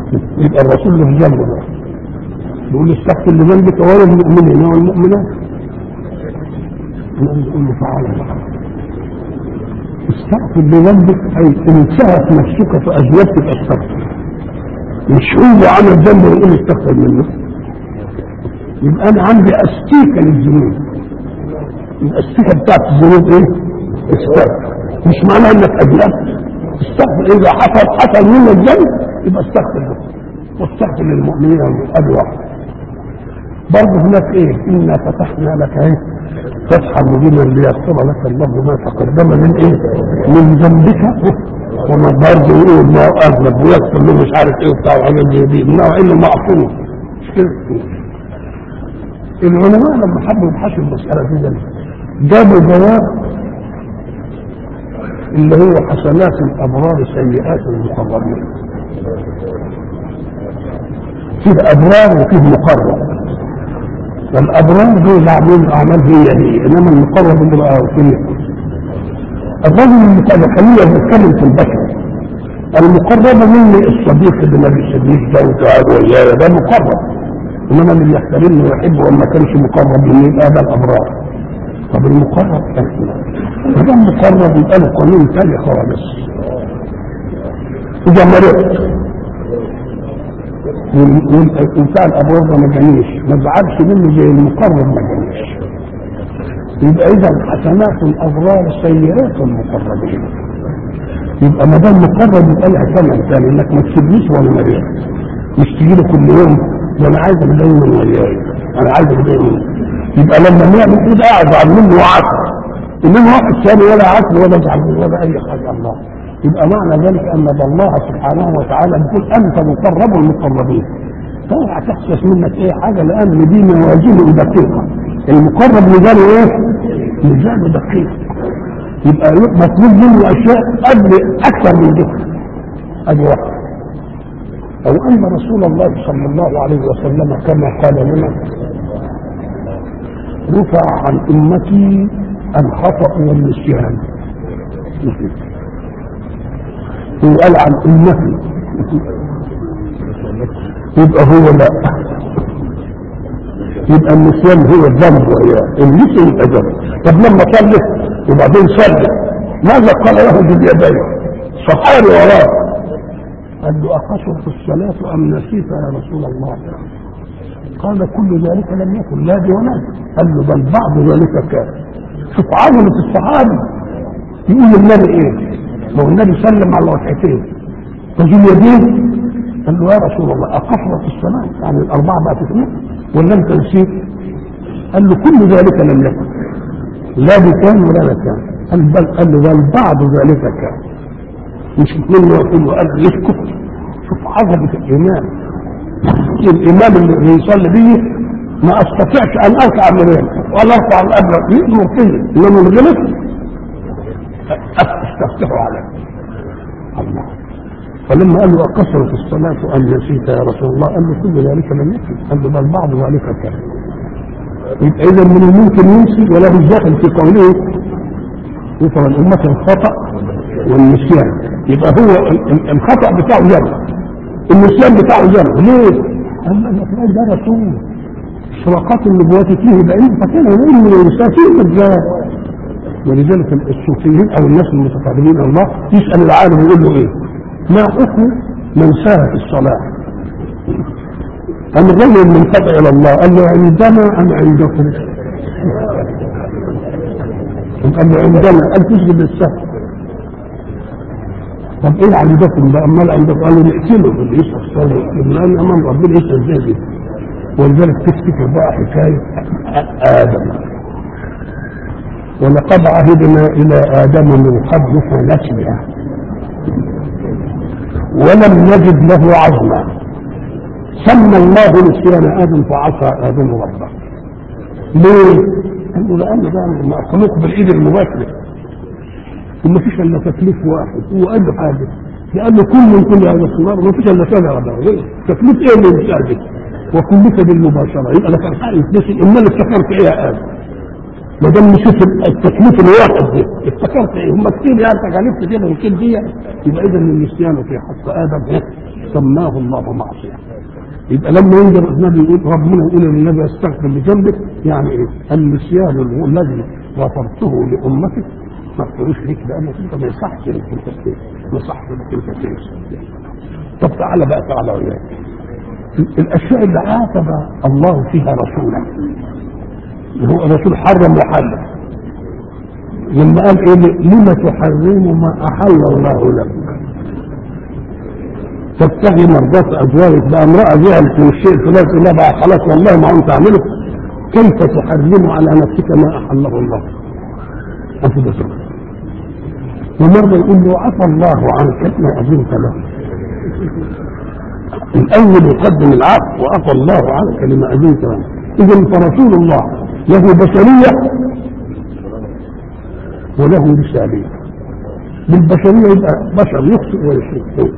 يبقى الرسول له ذنب بقى يقول استغفر لذنبك وللمؤمنين والمؤمنات يقول له تعالى بقى استغفر لذنبك اي انتهت نفسك فاجوبت باستغفر مش هو عمل ذنب ويقول استغفر منه يبقى انا عندي استيكه للذنوب الاستيكه بتاعت الذنوب ايه؟ استغفر مش معناه انك اجلبت استغفر اذا حصل حصل منك ذنب يبقى استغفر له واستغفر للمؤمنين ادي واحد برضه هناك ايه؟ انا فتحنا لك ايه؟ فتحا مبينا ليغفر لك الله ما تقدم من ايه؟ من ذنبك وما برضه يقول ما اذنب ويغفر له مش عارف ايه وبتاع وعمل زي دي انه الا معصوم مش كده؟ العلماء لما حبوا يبحثوا المساله دي جابوا جواب اللي هو حسنات الابرار سيئات المقربين فيه ابرار وفيه مقرب والابرار دول عاملين الاعمال هي هي انما المقرب اللي بقى فيه الرجل المقرب خلينا نتكلم في البشر المقرب مني الصديق اللي ما بيسيبنيش ده وقاعد ويايا ده مقرب انما اللي يحترمني ويحبه وما كانش مقرب مني يبقى ده الابرار طب المقرب احنا ما دام مقرب يبقى له قانون تاني خالص اذا مرضت وبتاع الابرار ده ما جانيش ما تزعلش منه زي المقرب ما جانيش يبقى اذا حسنات الابرار سيئات المقربين يبقى ما دام مقرب يبقى لها ثمن ثاني انك ما تسيبنيش وانا مريض مش تجي له كل يوم ده انا عايزك دايما وياي انا عايزك دايما يبقى لما نعمل كده ازعل منه وعسل انما واحد ثاني ولا عسل ولا ازعل منه ولا اي حاجه الله يبقى معنى ذلك ان الله سبحانه وتعالى يقول انت مقرب المقربين طبعا تحسس منك ايه حاجه لان دي موازين دقيقه المقرب ميزانه ايه؟ ميزانه دقيق يبقى مطلوب منه اشياء قبل اكثر من ذكر ادي واحد او ان رسول الله صلى الله عليه وسلم كما قال لنا رفع عن امتي الخطا والنسيان وقال عن امتي يبقى هو لا يبقى النسيان هو الذنب وإياه النسي يبقى ذنب طب لما صلت وبعدين صلت ماذا قال له باليدين صحاري وراه قال له أقصرت الصلاة أم نسيت يا رسول الله قال كل ذلك لم يكن لا دي ولا دي قال له بل بعض ذلك كان شوف عظمة الصحابي يقول النبي ايه ما هو النبي سلم على ركعتين رجل يديه قال له يا رسول الله أقصرت الصلاة يعني الأربعة بقت اثنين ولا أنت نسيت؟ قال له كل ذلك لم يكن لا بكان ولا مكان قال بل قال له بل بعض ذلك كان مش منه يقول له قال يسكت شوف عظمة الإمام الإمام اللي يصلي به ما أستطيعش أن أرفع من ولا أرفع الأبرق يأمر كده إنما الغلط أستفتحه عليه الله فلما قال له أقصرت الصلاة أم نسيت يا رسول الله قال له كل ذلك لم يكن قال له بل بعض ذلك كان يبقى إذا من الممكن ينسي ولا بالداخل في قوله يفر الأمة الخطأ والنسيان يبقى هو الخطأ بتاعه جنب النسيان بتاعه جنب ليه؟ قال له يا ده رسول صدقات النبوات فيه بعيد فكان يقول من المساكين بالذات ولذلك الصوفيين او الناس المتقربين الله يسال العالم يقول له ايه؟ ما حكم من سار في الصلاه؟ أم الرجل المنتبع إلى الله قال له عندنا أم عندكم؟ قال له عندنا قال تسجد للسهل طب ايه عندكم بقى امال عندكم قالوا نقتله اللي يسال الصلاه لان امام ربنا يسال زي دي ولذلك تفتكر بقى حكايه ادم ولقد عهدنا الى ادم من قبل فنسي ولم نجد له عزما سمى الله نسيان ادم فعصى ادم ربه ليه؟ قال له لان ده مخلوق بالايد المباشره وما فيش الا تكليف واحد هو قال له حاجه قال له كل من كل هذا الثمار ما فيش الا سبع ولا تكليف ايه اللي مش وكلف بالمباشره يبقى لك الحق يتنسي امال افتكرت ايه يا ادم ما دام نسيت التكليف الواحد ده افتكرت ايه هم كتير يعني تكاليف كتير وكل دي يبقى اذا النسيان في حق ادم إيه؟ سماه الله معصيه يبقى لما ينظر النبي يقول ربنا يقول للنبي استغفر لذنبك يعني ايه؟ النسيان الذي غفرته لامتك ما تقولوش ليك لانك انت ما يصحش انك انت تنسى. ما يصحش انك انت تنسى. طب تعالى بقى تعالى وياك الاشياء اللي عاتب الله فيها رسوله هو الرسول حرم وحلل لما قال ايه لما تحرم ما احل الله لك تبتغي مرضات ازواجك بقى امراه جهلت من الشيء الفلاني تقول لها بقى خلاص والله ما انت اعمله كيف تحرم على نفسك ما احله الله أنت بشر ومرة يقول له عفى الله عنك ما أذنت له الأول يقدم العفو وعفى الله عنك لما أذنت له إذا فرسول الله له بشرية وله رسالية بالبشرية يبقى بشر يخطئ ويخطئ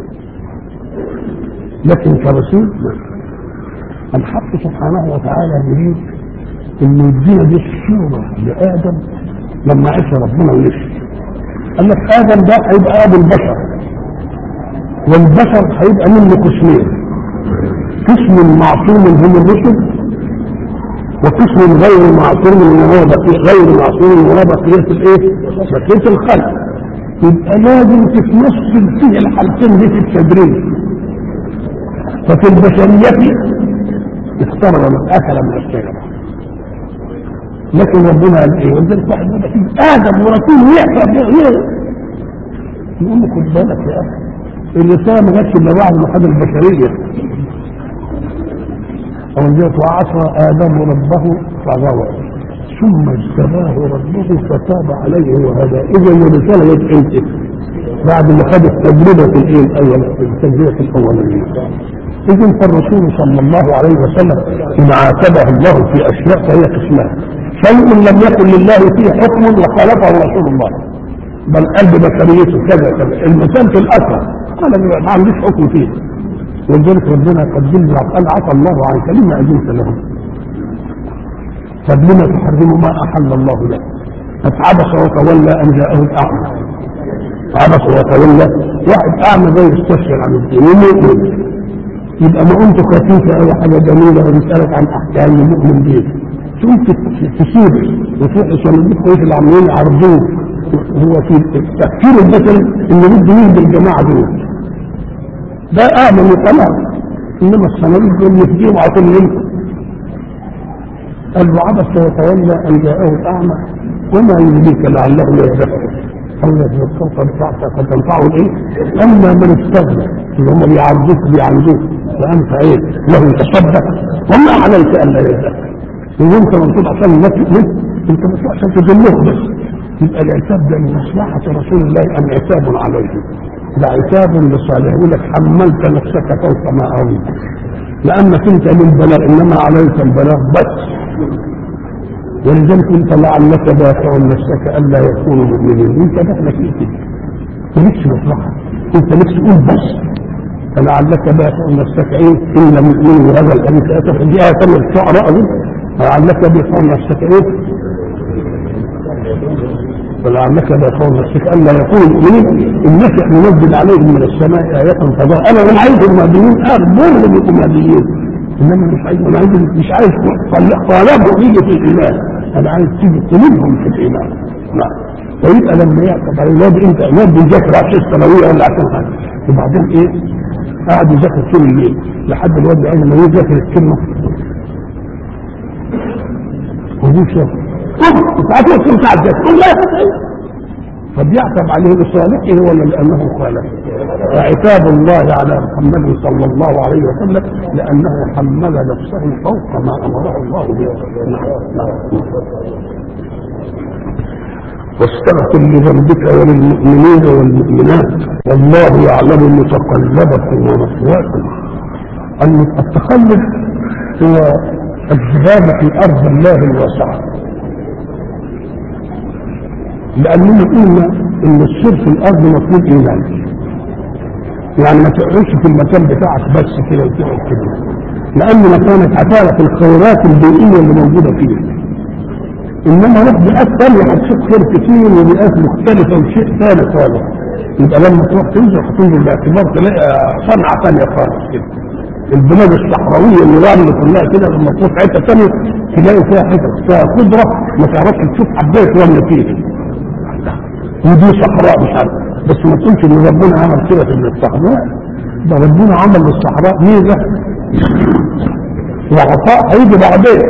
لكن كرسول لا. الحق سبحانه وتعالى يريد انه يدينا دي الصورة لآدم لما عيش ربنا ويشفي قال لك آدم ده هيبقى أبو البشر والبشر هيبقى منه قسمين قسم معصوم هم الرسل وقسم غير معصوم اللي هو بقية غير معصوم اللي هو بقية الايه؟ بقية الخلق يبقى لازم تتمثل فيه الحالتين دي في التدريب ففي البشرية اختار من أكل من الشجرة لكن ربنا قال ايه؟ ولذلك واحد يقول لك آدم ورسول يحصل يقول له خد بالك يا أخي الرسالة ما جاتش إلا بعد ما خد البشرية ولذلك وعصى آدم ربه فغوى ثم اجتباه ربه فتاب عليه وهدى إذا الرسالة جت أنت بعد ما خد التجربة الإيه الأولى التجربة الأولانية إذن فالرسول صلى الله عليه وسلم إن عاتبه الله في أشياء فهي قسمان شيء لم يكن لله فيه حكم وخالفه رسول الله بل قلب بشريته كذا كذا المثال في الأثر قال ما عنديش حكم فيه ولذلك ربنا قدم لي قال عفى الله عنك لما أذنت لهم طب لما تحرم ما أحل الله لك عبس وتولى أن جاءه الأعمى عبس وتولى واحد أعمى زي يستشعر عن الدين ومؤمن يبقى ما قمت خفيفة أو حاجة جميلة وبيسألك عن أحكام المؤمن بيه تقوم تسيب وتروح يصلي كويس اللي عاملين يعرضوه هو في التفكير البشري انه بده يهدي الجماعه دول ده اعمل وخلاص انما الصناديق دول يفديهم على طول منكم قال له عبس وتولى ان جاءه الاعمى وما يدريك لعله يذكر او يذكر قد تنفعه الايه؟ اما من استغنى اللي هم بيعرضوك بيعرضوك فانت ايه له تصدق وما عليك الا يذكر وانت منصوب عشان الناس تؤمن انت مسؤول عشان تذلهم بس يبقى العتاب ده من مصلحة رسول الله أم عتاب عليه ده عتاب لصالح يقول لك حملت نفسك فوق ما أريد لأنك أنت للبلاغ إنما عليك البلاغ بس ولذلك أنت لعلك دافع نفسك ألا يكونوا مؤمنين وأنت دخلك إيه كده مالكش مصلحة أنت نفسك تقول بس فلعلك دافع نفسك إيه إن لم يؤمنوا هذا الحديث أتى دي آية من الشعراء لعلك دافع نفسك إيه فلعلك لا يكون نفسك الا يكون مؤمنين ان نشا ننزل عليهم من السماء ايه فضاء انا انا عايز المهديين ارجو لهم يكونوا مهديين انما مش عايز انا عايز مش عايز طلبهم يجي في الايمان انا عايز تيجي قلوبهم في الايمان نعم فيبقى لما يعتب على الواد انت الواد بيذاكر عشان الثانويه ولا عشان حاجه وبعدين ايه قاعد يذاكر طول الليل لحد الواد عايز ما يذاكر الكلمه ودي شافه ساعات يكون ساعات ذلك فبيعتب عليه لصالحه ولا لانه خالف فعتاب الله على محمد صلى الله عليه وسلم لانه حمل نفسه فوق ما امره الله به نعم نعم واستغفر لذنبك وللمؤمنين والمؤمنات والله يعلم متقلبكم ومثواكم التخلف هو الذهاب في ارض الله الواسعه لاننا قلنا ان السر في الارض مطلوب ايمان يعني ما تقعدش في المكان بتاعك بس كده وتقعد كده لان مكانك هتعرف الخيرات البيئيه اللي موجوده فيه انما روح بيئات ثانيه هتشوف خير كتير وبيئات مختلفه وشيء ثاني خالص يبقى لما تروح تنزل هتنزل باعتبار تلاقي صنعه ثانيه خالص كده البلاد الصحراويه اللي رمل كلها كده لما تروح حته ثانيه تلاقي فيها حتت فيها خضره ما تعرفش تشوف حبايه رمل فيها ودي صحراء مش عارف بس ما تقولش ان ربنا عمل كده في الصحراء ده ربنا عمل للصحراء ميزه وعطاء هيجي بعدين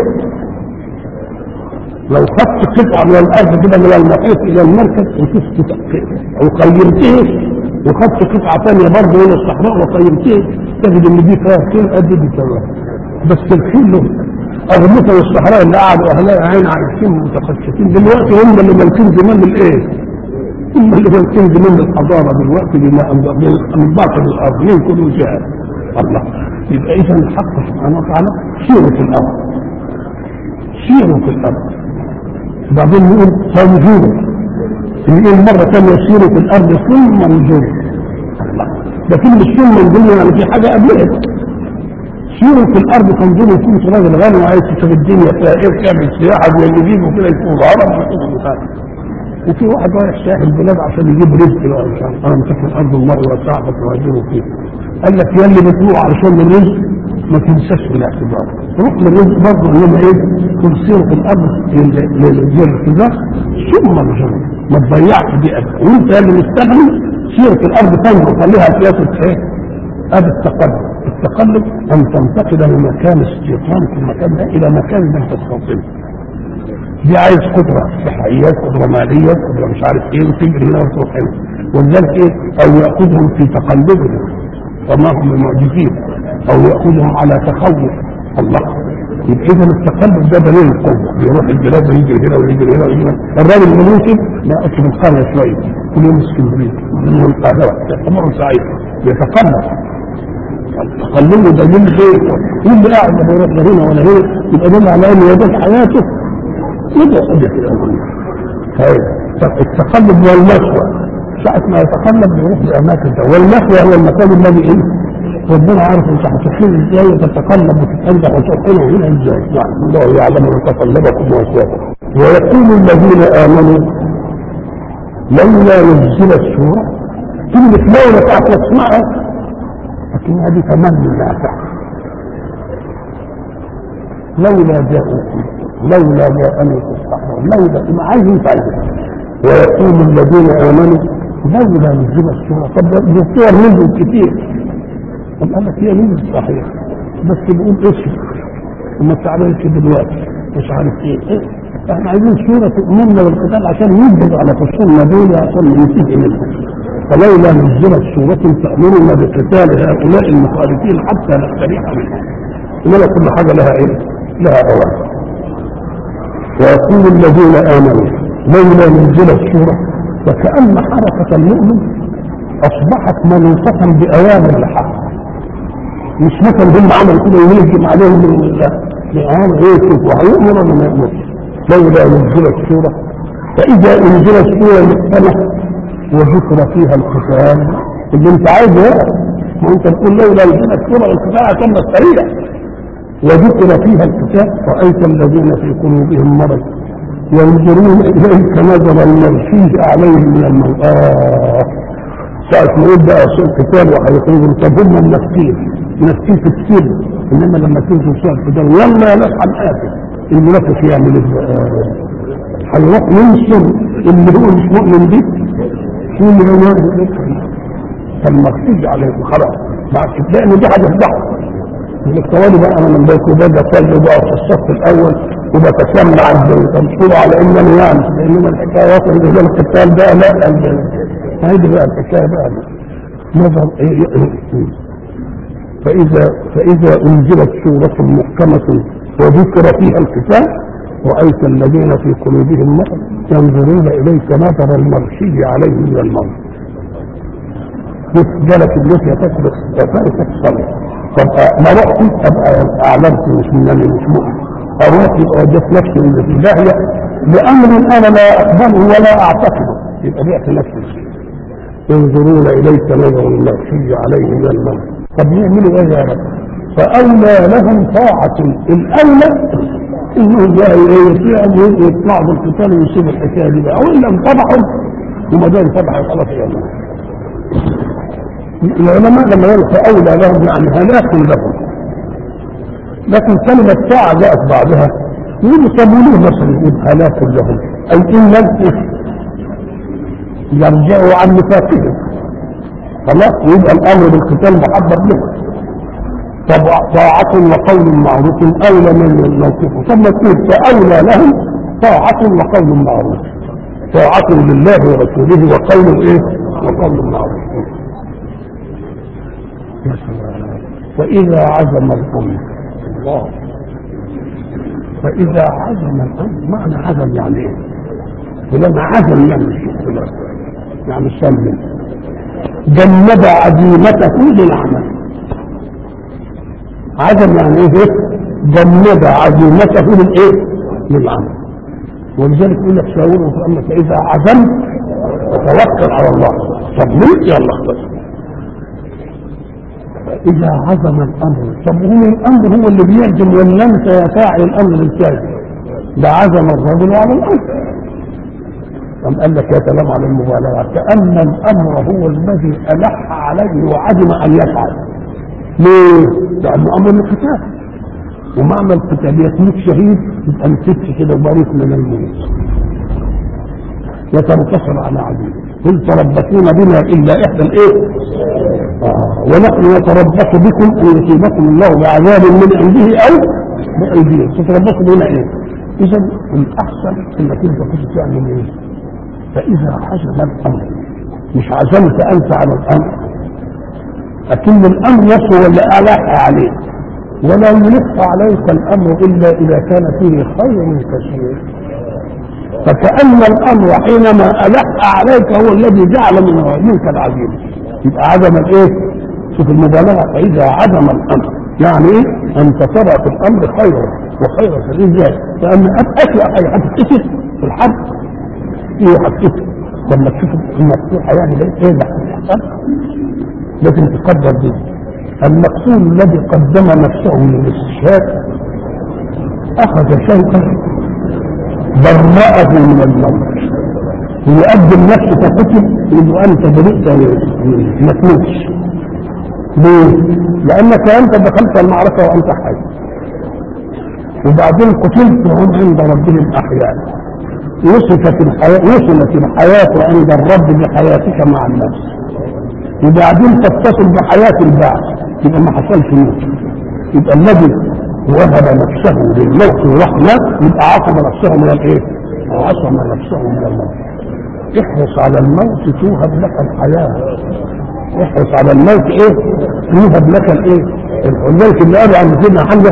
لو خدت قطعه من الارض كده من المحيط الى المركز وشفت وقيمته وخدت قطعه ثانيه برضه من الصحراء وقيمته تجد ان دي فيها خير قد دي تمام بس الخير له أغمثة الصحراء اللي قعدوا أهلها عين عايشين متخصصين دلوقتي هم اللي مالكين زمان الإيه؟ هم اللي مالكين زمان الحضارة دلوقتي بما من باطل الأرض من كل جهة الله يبقى إذا الحق سبحانه وتعالى سيروا في الأرض سيروا في الأرض بعدين نقول فانظروا نقول مرة ثانية سيروا في الأرض ثم انظروا الله ده كلمة ثم انظروا يعني في حاجة قبلها سيروا في الارض تنظروا كنت راجل غني وعايز تشوف الدنيا فيها ايه تعمل سياحه زي اللي بيجوا كده يكونوا غرام وفي واحد رايح ساحل البلاد عشان يجيب رزق بقى مش عارف انا مسافر ارض الله وساعه تهاجروا فيه قال لك يا اللي بتروح علشان الرزق ما تنساش في الاعتبار روح للرزق برضه انما ايه تسير في الارض للارتزاق ثم الجنة ما تضيعش دي ابدا وانت يا اللي مستغني سير في الارض تنظر خليها سياسه ايه؟ هذا التقلب التقلب ان تنتقل من مكان استيطان في المكان ده الى مكان لم تستوطنه دي عايز قدرة صحية قدرة مالية قدرة مش عارف ايه وتجري هنا وتروح هنا ولذلك ايه او يأخذهم في تقلبهم وما هم بمعجزين او يأخذهم على تخوف الله يبقى اذا التقلب ده دليل القوة بيروح البلاد ويجري هنا ويجري هنا ويجري هنا الراجل المنوسي لا اكل القرية شوية كل يوم اسكندرية من القاهرة امر سعيد يتقلب تقلبه دليل خير واللي قاعد لا بيروح لا هنا ولا هنا يبقى دل على انه يدل حياته يبقى قضية التقلب والمشوى ساعة ما يتقلب بيروح لأماكن والمشوى هو المكان الذي إيه؟ ربنا عارف انت هتحل ازاي وتتقلب وتتنجح وتحل هنا ازاي يعني الله يعلم متقلبكم ومشواكم ويقول الذين امنوا لولا نزلت سوره كلمه لولا تعرف تسمعها لكن هذه تمني نافع لولا جاءوا لولا جاءني في الصحراء لولا ما عايز انت عايز ويقول الذين امنوا لولا نزل السوره طب الصور نزلت كتير طب قال لك هي نزلت صحيح بس بيقول اسم وما تعملش دلوقتي مش عارف ايه, إيه؟ احنا عايزين سوره تؤمننا بالقتال عشان نجهز على خصومنا دول عشان ننتهي منهم فلولا نزلت سورة تأمرنا بقتال هؤلاء المخالفين حتى نستريح منهم إنما كل حاجة لها إيه؟ لها أوامر ويقول الذين آمنوا لولا نزلت سورة وكأن حركة المؤمن أصبحت منوطة بأوامر الحق مش مثلا هم عملوا كده ويهجم عليهم من الآن يوسف وهيؤمر ولا ما يؤمرش لولا نزلت سورة فإذا أنزلت سورة محكمة وذكر فيها القتال اللي انت عايزه ما انت تقول لولا نزلت سورة القتال عشان السريع وذكر فيها القتال رأيت الذين في قلوبهم مرض ينظرون إليك نظر المرشيد عليهم من الموت آه ساعة ما يبدأ القتال وهيخرجوا طب هم منافقين منافقين في السر انما لما تنزل سوء القتال يلا يا ناس عن آسف المنافق يعمل ايه؟ هيروح ينصر اللي هو مش مؤمن بيه شو اللي هو فالمقصود عليه خلاص بعد لان دي حاجه تضحك الطوالي بقى انا من بيت وبدا اصلي بقى في الصف الاول وبتسمع المشهور على انني يعني انما الحكايه وصل الى القتال بقى لا هذه بقى الحكايه بقى نظر فاذا فاذا انزلت سوره محكمه وذكر فيها القتال رايت الذين في قلوبهم مرض ينظرون اليك نظر المغشي عليه من الموت جالك الناس تقبل فارسك الصلاه طب ما رحت ابقى اعلمت مش منني مش مؤمن اروح يبقى وجدت نفسي من في داهيه لامر انا لا اقبله ولا اعتقده يبقى بعت نفسي ينظرون اليك نظر المغشي عليه من الموت طب يعملوا ايه يا رب؟ فاولى لهم طاعه الاولى انهم بقى يطلعوا يطلعوا بالقتال ويسيبوا الحكايه دي بقى والا انطبعوا وما دام انطبعوا خلاص يا الله العلماء لما يقولوا فاولى لهم يعني هلاك لهم لكن كلمه ساعه جاءت بعدها يقولوا طب وليه مثلا يقول هلاك لهم اي ان لم يرجعوا عن نفاقهم خلاص يبقى الامر بالقتال محبب لهم طاعة وقول معروف أولى من الموقف ثم تقول فأولى لهم طاعة وقول معروف طاعة لله ورسوله وقول إيه؟ وقول معروف يا سلام وإذا عزم الأمر الله فإذا عزم الأمر معنى عزم يعني إيه؟ ولما عزم يعني الشيء يعني سلم جنب عزيمته للعمل عزم يعني ايه جنب عزيمته للايه للعمل ولذلك يقول لك شاوره في امرك فاذا عزمت فتوكل على الله طب ليه يلا اختصر فاذا عزم الامر طب هو الامر هو اللي بيعزم ولا انت يا فاعل الامر الكاذب ده عزم الرجل على الامر أم قال لك يا سلام على المبالغة كأن الأمر هو الذي ألح عليه وعزم أن يفعل ليه؟ لأنه أمر القتال ومعنى القتال يتموت شهيد يبقى مسكت كده وبريء من الموت يتنتصر على عدو قل تربصون بنا إلا إحدى الإيه؟ آه. ونحن نتربص بكم أن يصيبكم الله بعذاب من عنده أو بأيديهم تتربصوا بنا إيه؟ إذا الأحسن إنك أنت كنت تعمل إيه؟ فإذا عزم الأمر مش عزمت أنت على الأمر لكن الامر نفسه هو اللي الح عليه ولا يلح عليك الامر الا اذا كان فيه خير كثير فكأن الامر حينما الح عليك هو الذي جعل من منك العزيمه يبقى عدم الايه؟ شوف المبالغه فاذا عدم الامر يعني ايه؟ انت ترى في الامر خيرا وخيرا كثير ازاي؟ لان اسوء حاجه هتتكسر في الحرب ايه هتتكسر لما تشوف المفتوحه يعني ايه ده لازم تقدر دي المقتول الذي قدم نفسه للاستشهاد اخذ شيئا برأه من الموت ويقدم نفسه فقتل يقول انت برئت ما تموتش ليه؟ لانك انت دخلت المعركه وانت حي وبعدين قتلت وهم عند ربهم احياء وصفت الحياه وصلت الحياه عند الرب بحياتك مع النفس وبعدين تتصل بحياة البعث يبقى ما حصلش موت يبقى الذي وهب نفسه للموت رحمة يبقى عصم نفسه من الايه؟ عصم نفسه من الموت احرص على الموت توهب لك الحياة احرص على الموت ايه؟ توهب لك الايه؟ ولذلك اللي قالوا عن سيدنا حمزة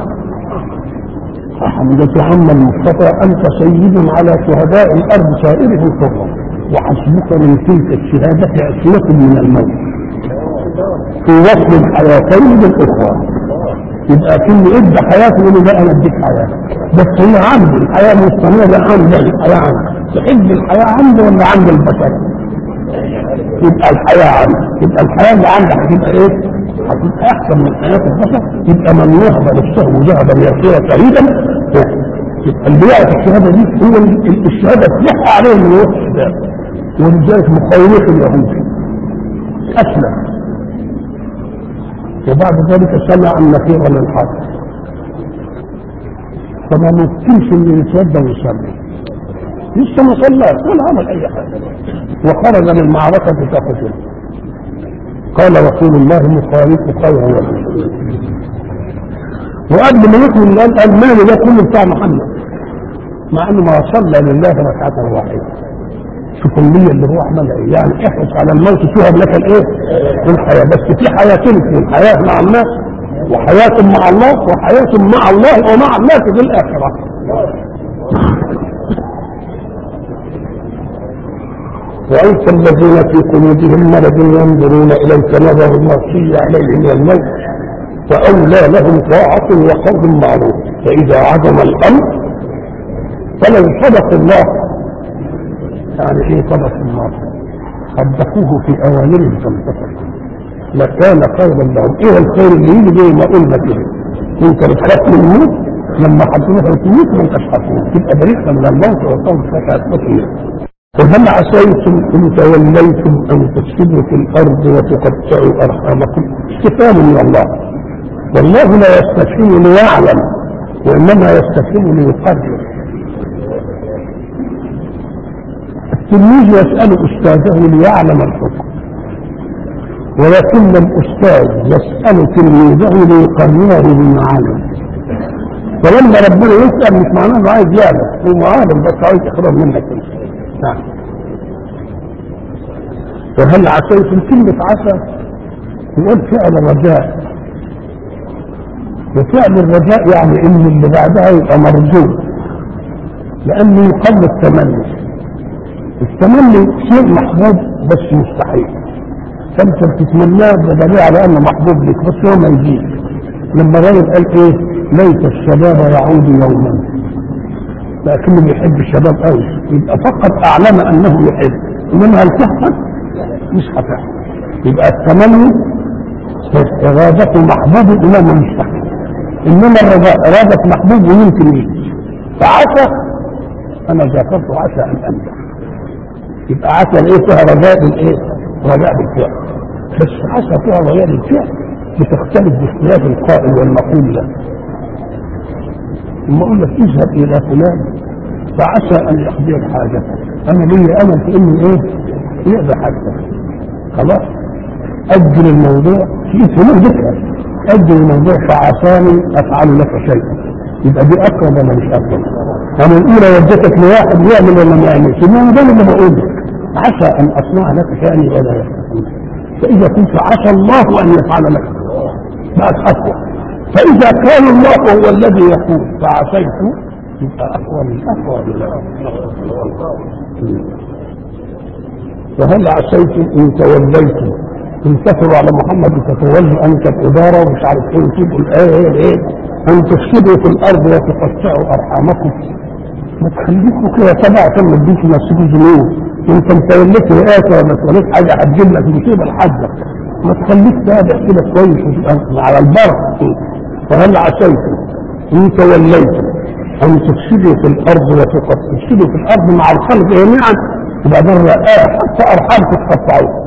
حمزة عم المصطفى انت سيد على شهداء الارض سائرهم كفر وحسبك من تلك الشهادة عصمة من الموت في وصل الحياتين بالأخرى يبقى كل ادى حياته يقول لا انا اديك حياه بس هي عندي الحياه مستمره عندي الحياه عندي تحب الحياه عندي ولا عند البشر؟ يبقى الحياه عندي يبقى الحياه اللي عندك هتبقى ايه؟ هتبقى احسن من حياه البشر يبقى من وهب نفسه ذهبا يصير شهيدا يبقى اللي يعرف الشهاده دي هو الشهاده تلح عليه من وقت الشهاده ولذلك مخوف اليهود اسلم وبعد ذلك سمع النفير للحق فما ممكنش انه يتوضا ويصلي لسه ما صلاش ولا عمل اي حاجه وخرج من المعركه فقتل قال رسول الله مخالف خير وسلم وقبل ما يكمل قال المال ده كله بتاع محمد مع انه ما صلى لله ركعه واحده شوف النية اللي هو عملها ايه يعني احرص على الموت توهب لك الايه الحياة بس في حياتين اثنين حياة مع الناس وحياة مع الله وحياة مع الله ومع الناس في الآخرة وأنت الذين في قلوبهم مرض ينظرون إليك نظر المغشي عليه من الموت فأولى لهم طاعة وقول معروف فإذا عظم الأمر فلو صدق الله يعني ايه صدق الله صدقوه في اوامرهم فانتصر لكان خيرا لهم ايه الخير اللي يجي زي ما قلنا كده انت بتخاف من الموت لما حطوها تموت ما انتش حطوها تبقى بريئة من الموت والصوت فكانت بطيئة وهل عسيتم ان توليتم ان تفسدوا في الارض وتقطعوا ارحامكم استفهام من الله والله لا يستفهم ليعلم وانما يستفهم ليقرر التلميذ يسال استاذه ليعلم الحكم ولكن الاستاذ يسال تلميذه ليقرره بما علم فلما ربنا يسال مش معناه انه عايز يعلم هو عالم بس عايز يخرج منك نعم وهل عسيتم كلمة عسى يقول فعل الرجاء وفعل الرجاء يعني ان اللي بعدها يبقى مرجو لانه يقل التمني التمني شيء محبوب بس مستحيل فانت بتتمناه بدليل على انه محبوب لك بس هو ما يجيش لما الراجل قال ايه ليت الشباب يعود يوما لكنه بيحب الشباب قوي يبقى فقط اعلم انه يحب انما هل تحصل مش هتحصل يبقى التمني إرادة محبوب إلى مستحيل إنما الرجاء إرادة محبوب ويمكن يجي فعسى أنا ذكرت عسى أن أنجح يبقى عسى الإيه فيها رجاء بالإيه؟ رجاء بالفعل بس عسى فيها رجاء بالفعل بتختلف باختلاف القائل والمقول له ثم أقول لك اذهب إلى فلان فعسى أن يقضي حاجتك أنا لي أمل في إنه إيه؟ يقضي حاجتك خلاص أجل الموضوع في فلان ذكر أجل الموضوع فعساني أفعل لك شيئا يبقى دي أقرب ولا مش أقرب؟ أنا الأولى ودتك لواحد يعمل ولا ما يعملش إنما ده اللي بقول لك عسى أن أصنع لك شأني ولا يفعل فإذا كنت عسى الله أن يفعل لك بقت أقوى فإذا كان الله هو الذي يقول فعسيت يبقى أقوى من أقوى بالله وهل عسيتم إن توليتم انتصروا على محمد تتولوا أنت الإدارة ومش عارف إيه وتبقوا الآية هي الإيه أن تفسدوا في الأرض وتقطعوا أرحامكم ما تخليكوا كده تبع ثم تديك نفسكوا ذنوب انت متوليت رئاسه ولا توليت حاجه هتجيب لك مصيبه لحدك ما تخليك تابع كده كويس وتبقى على البر فهل عسيتم ان توليتم ان تفسدوا في الارض وتفسدوا في الارض مع الخلق جميعا يبقى ده الرئاسه حتى ارحامكم تقطعوه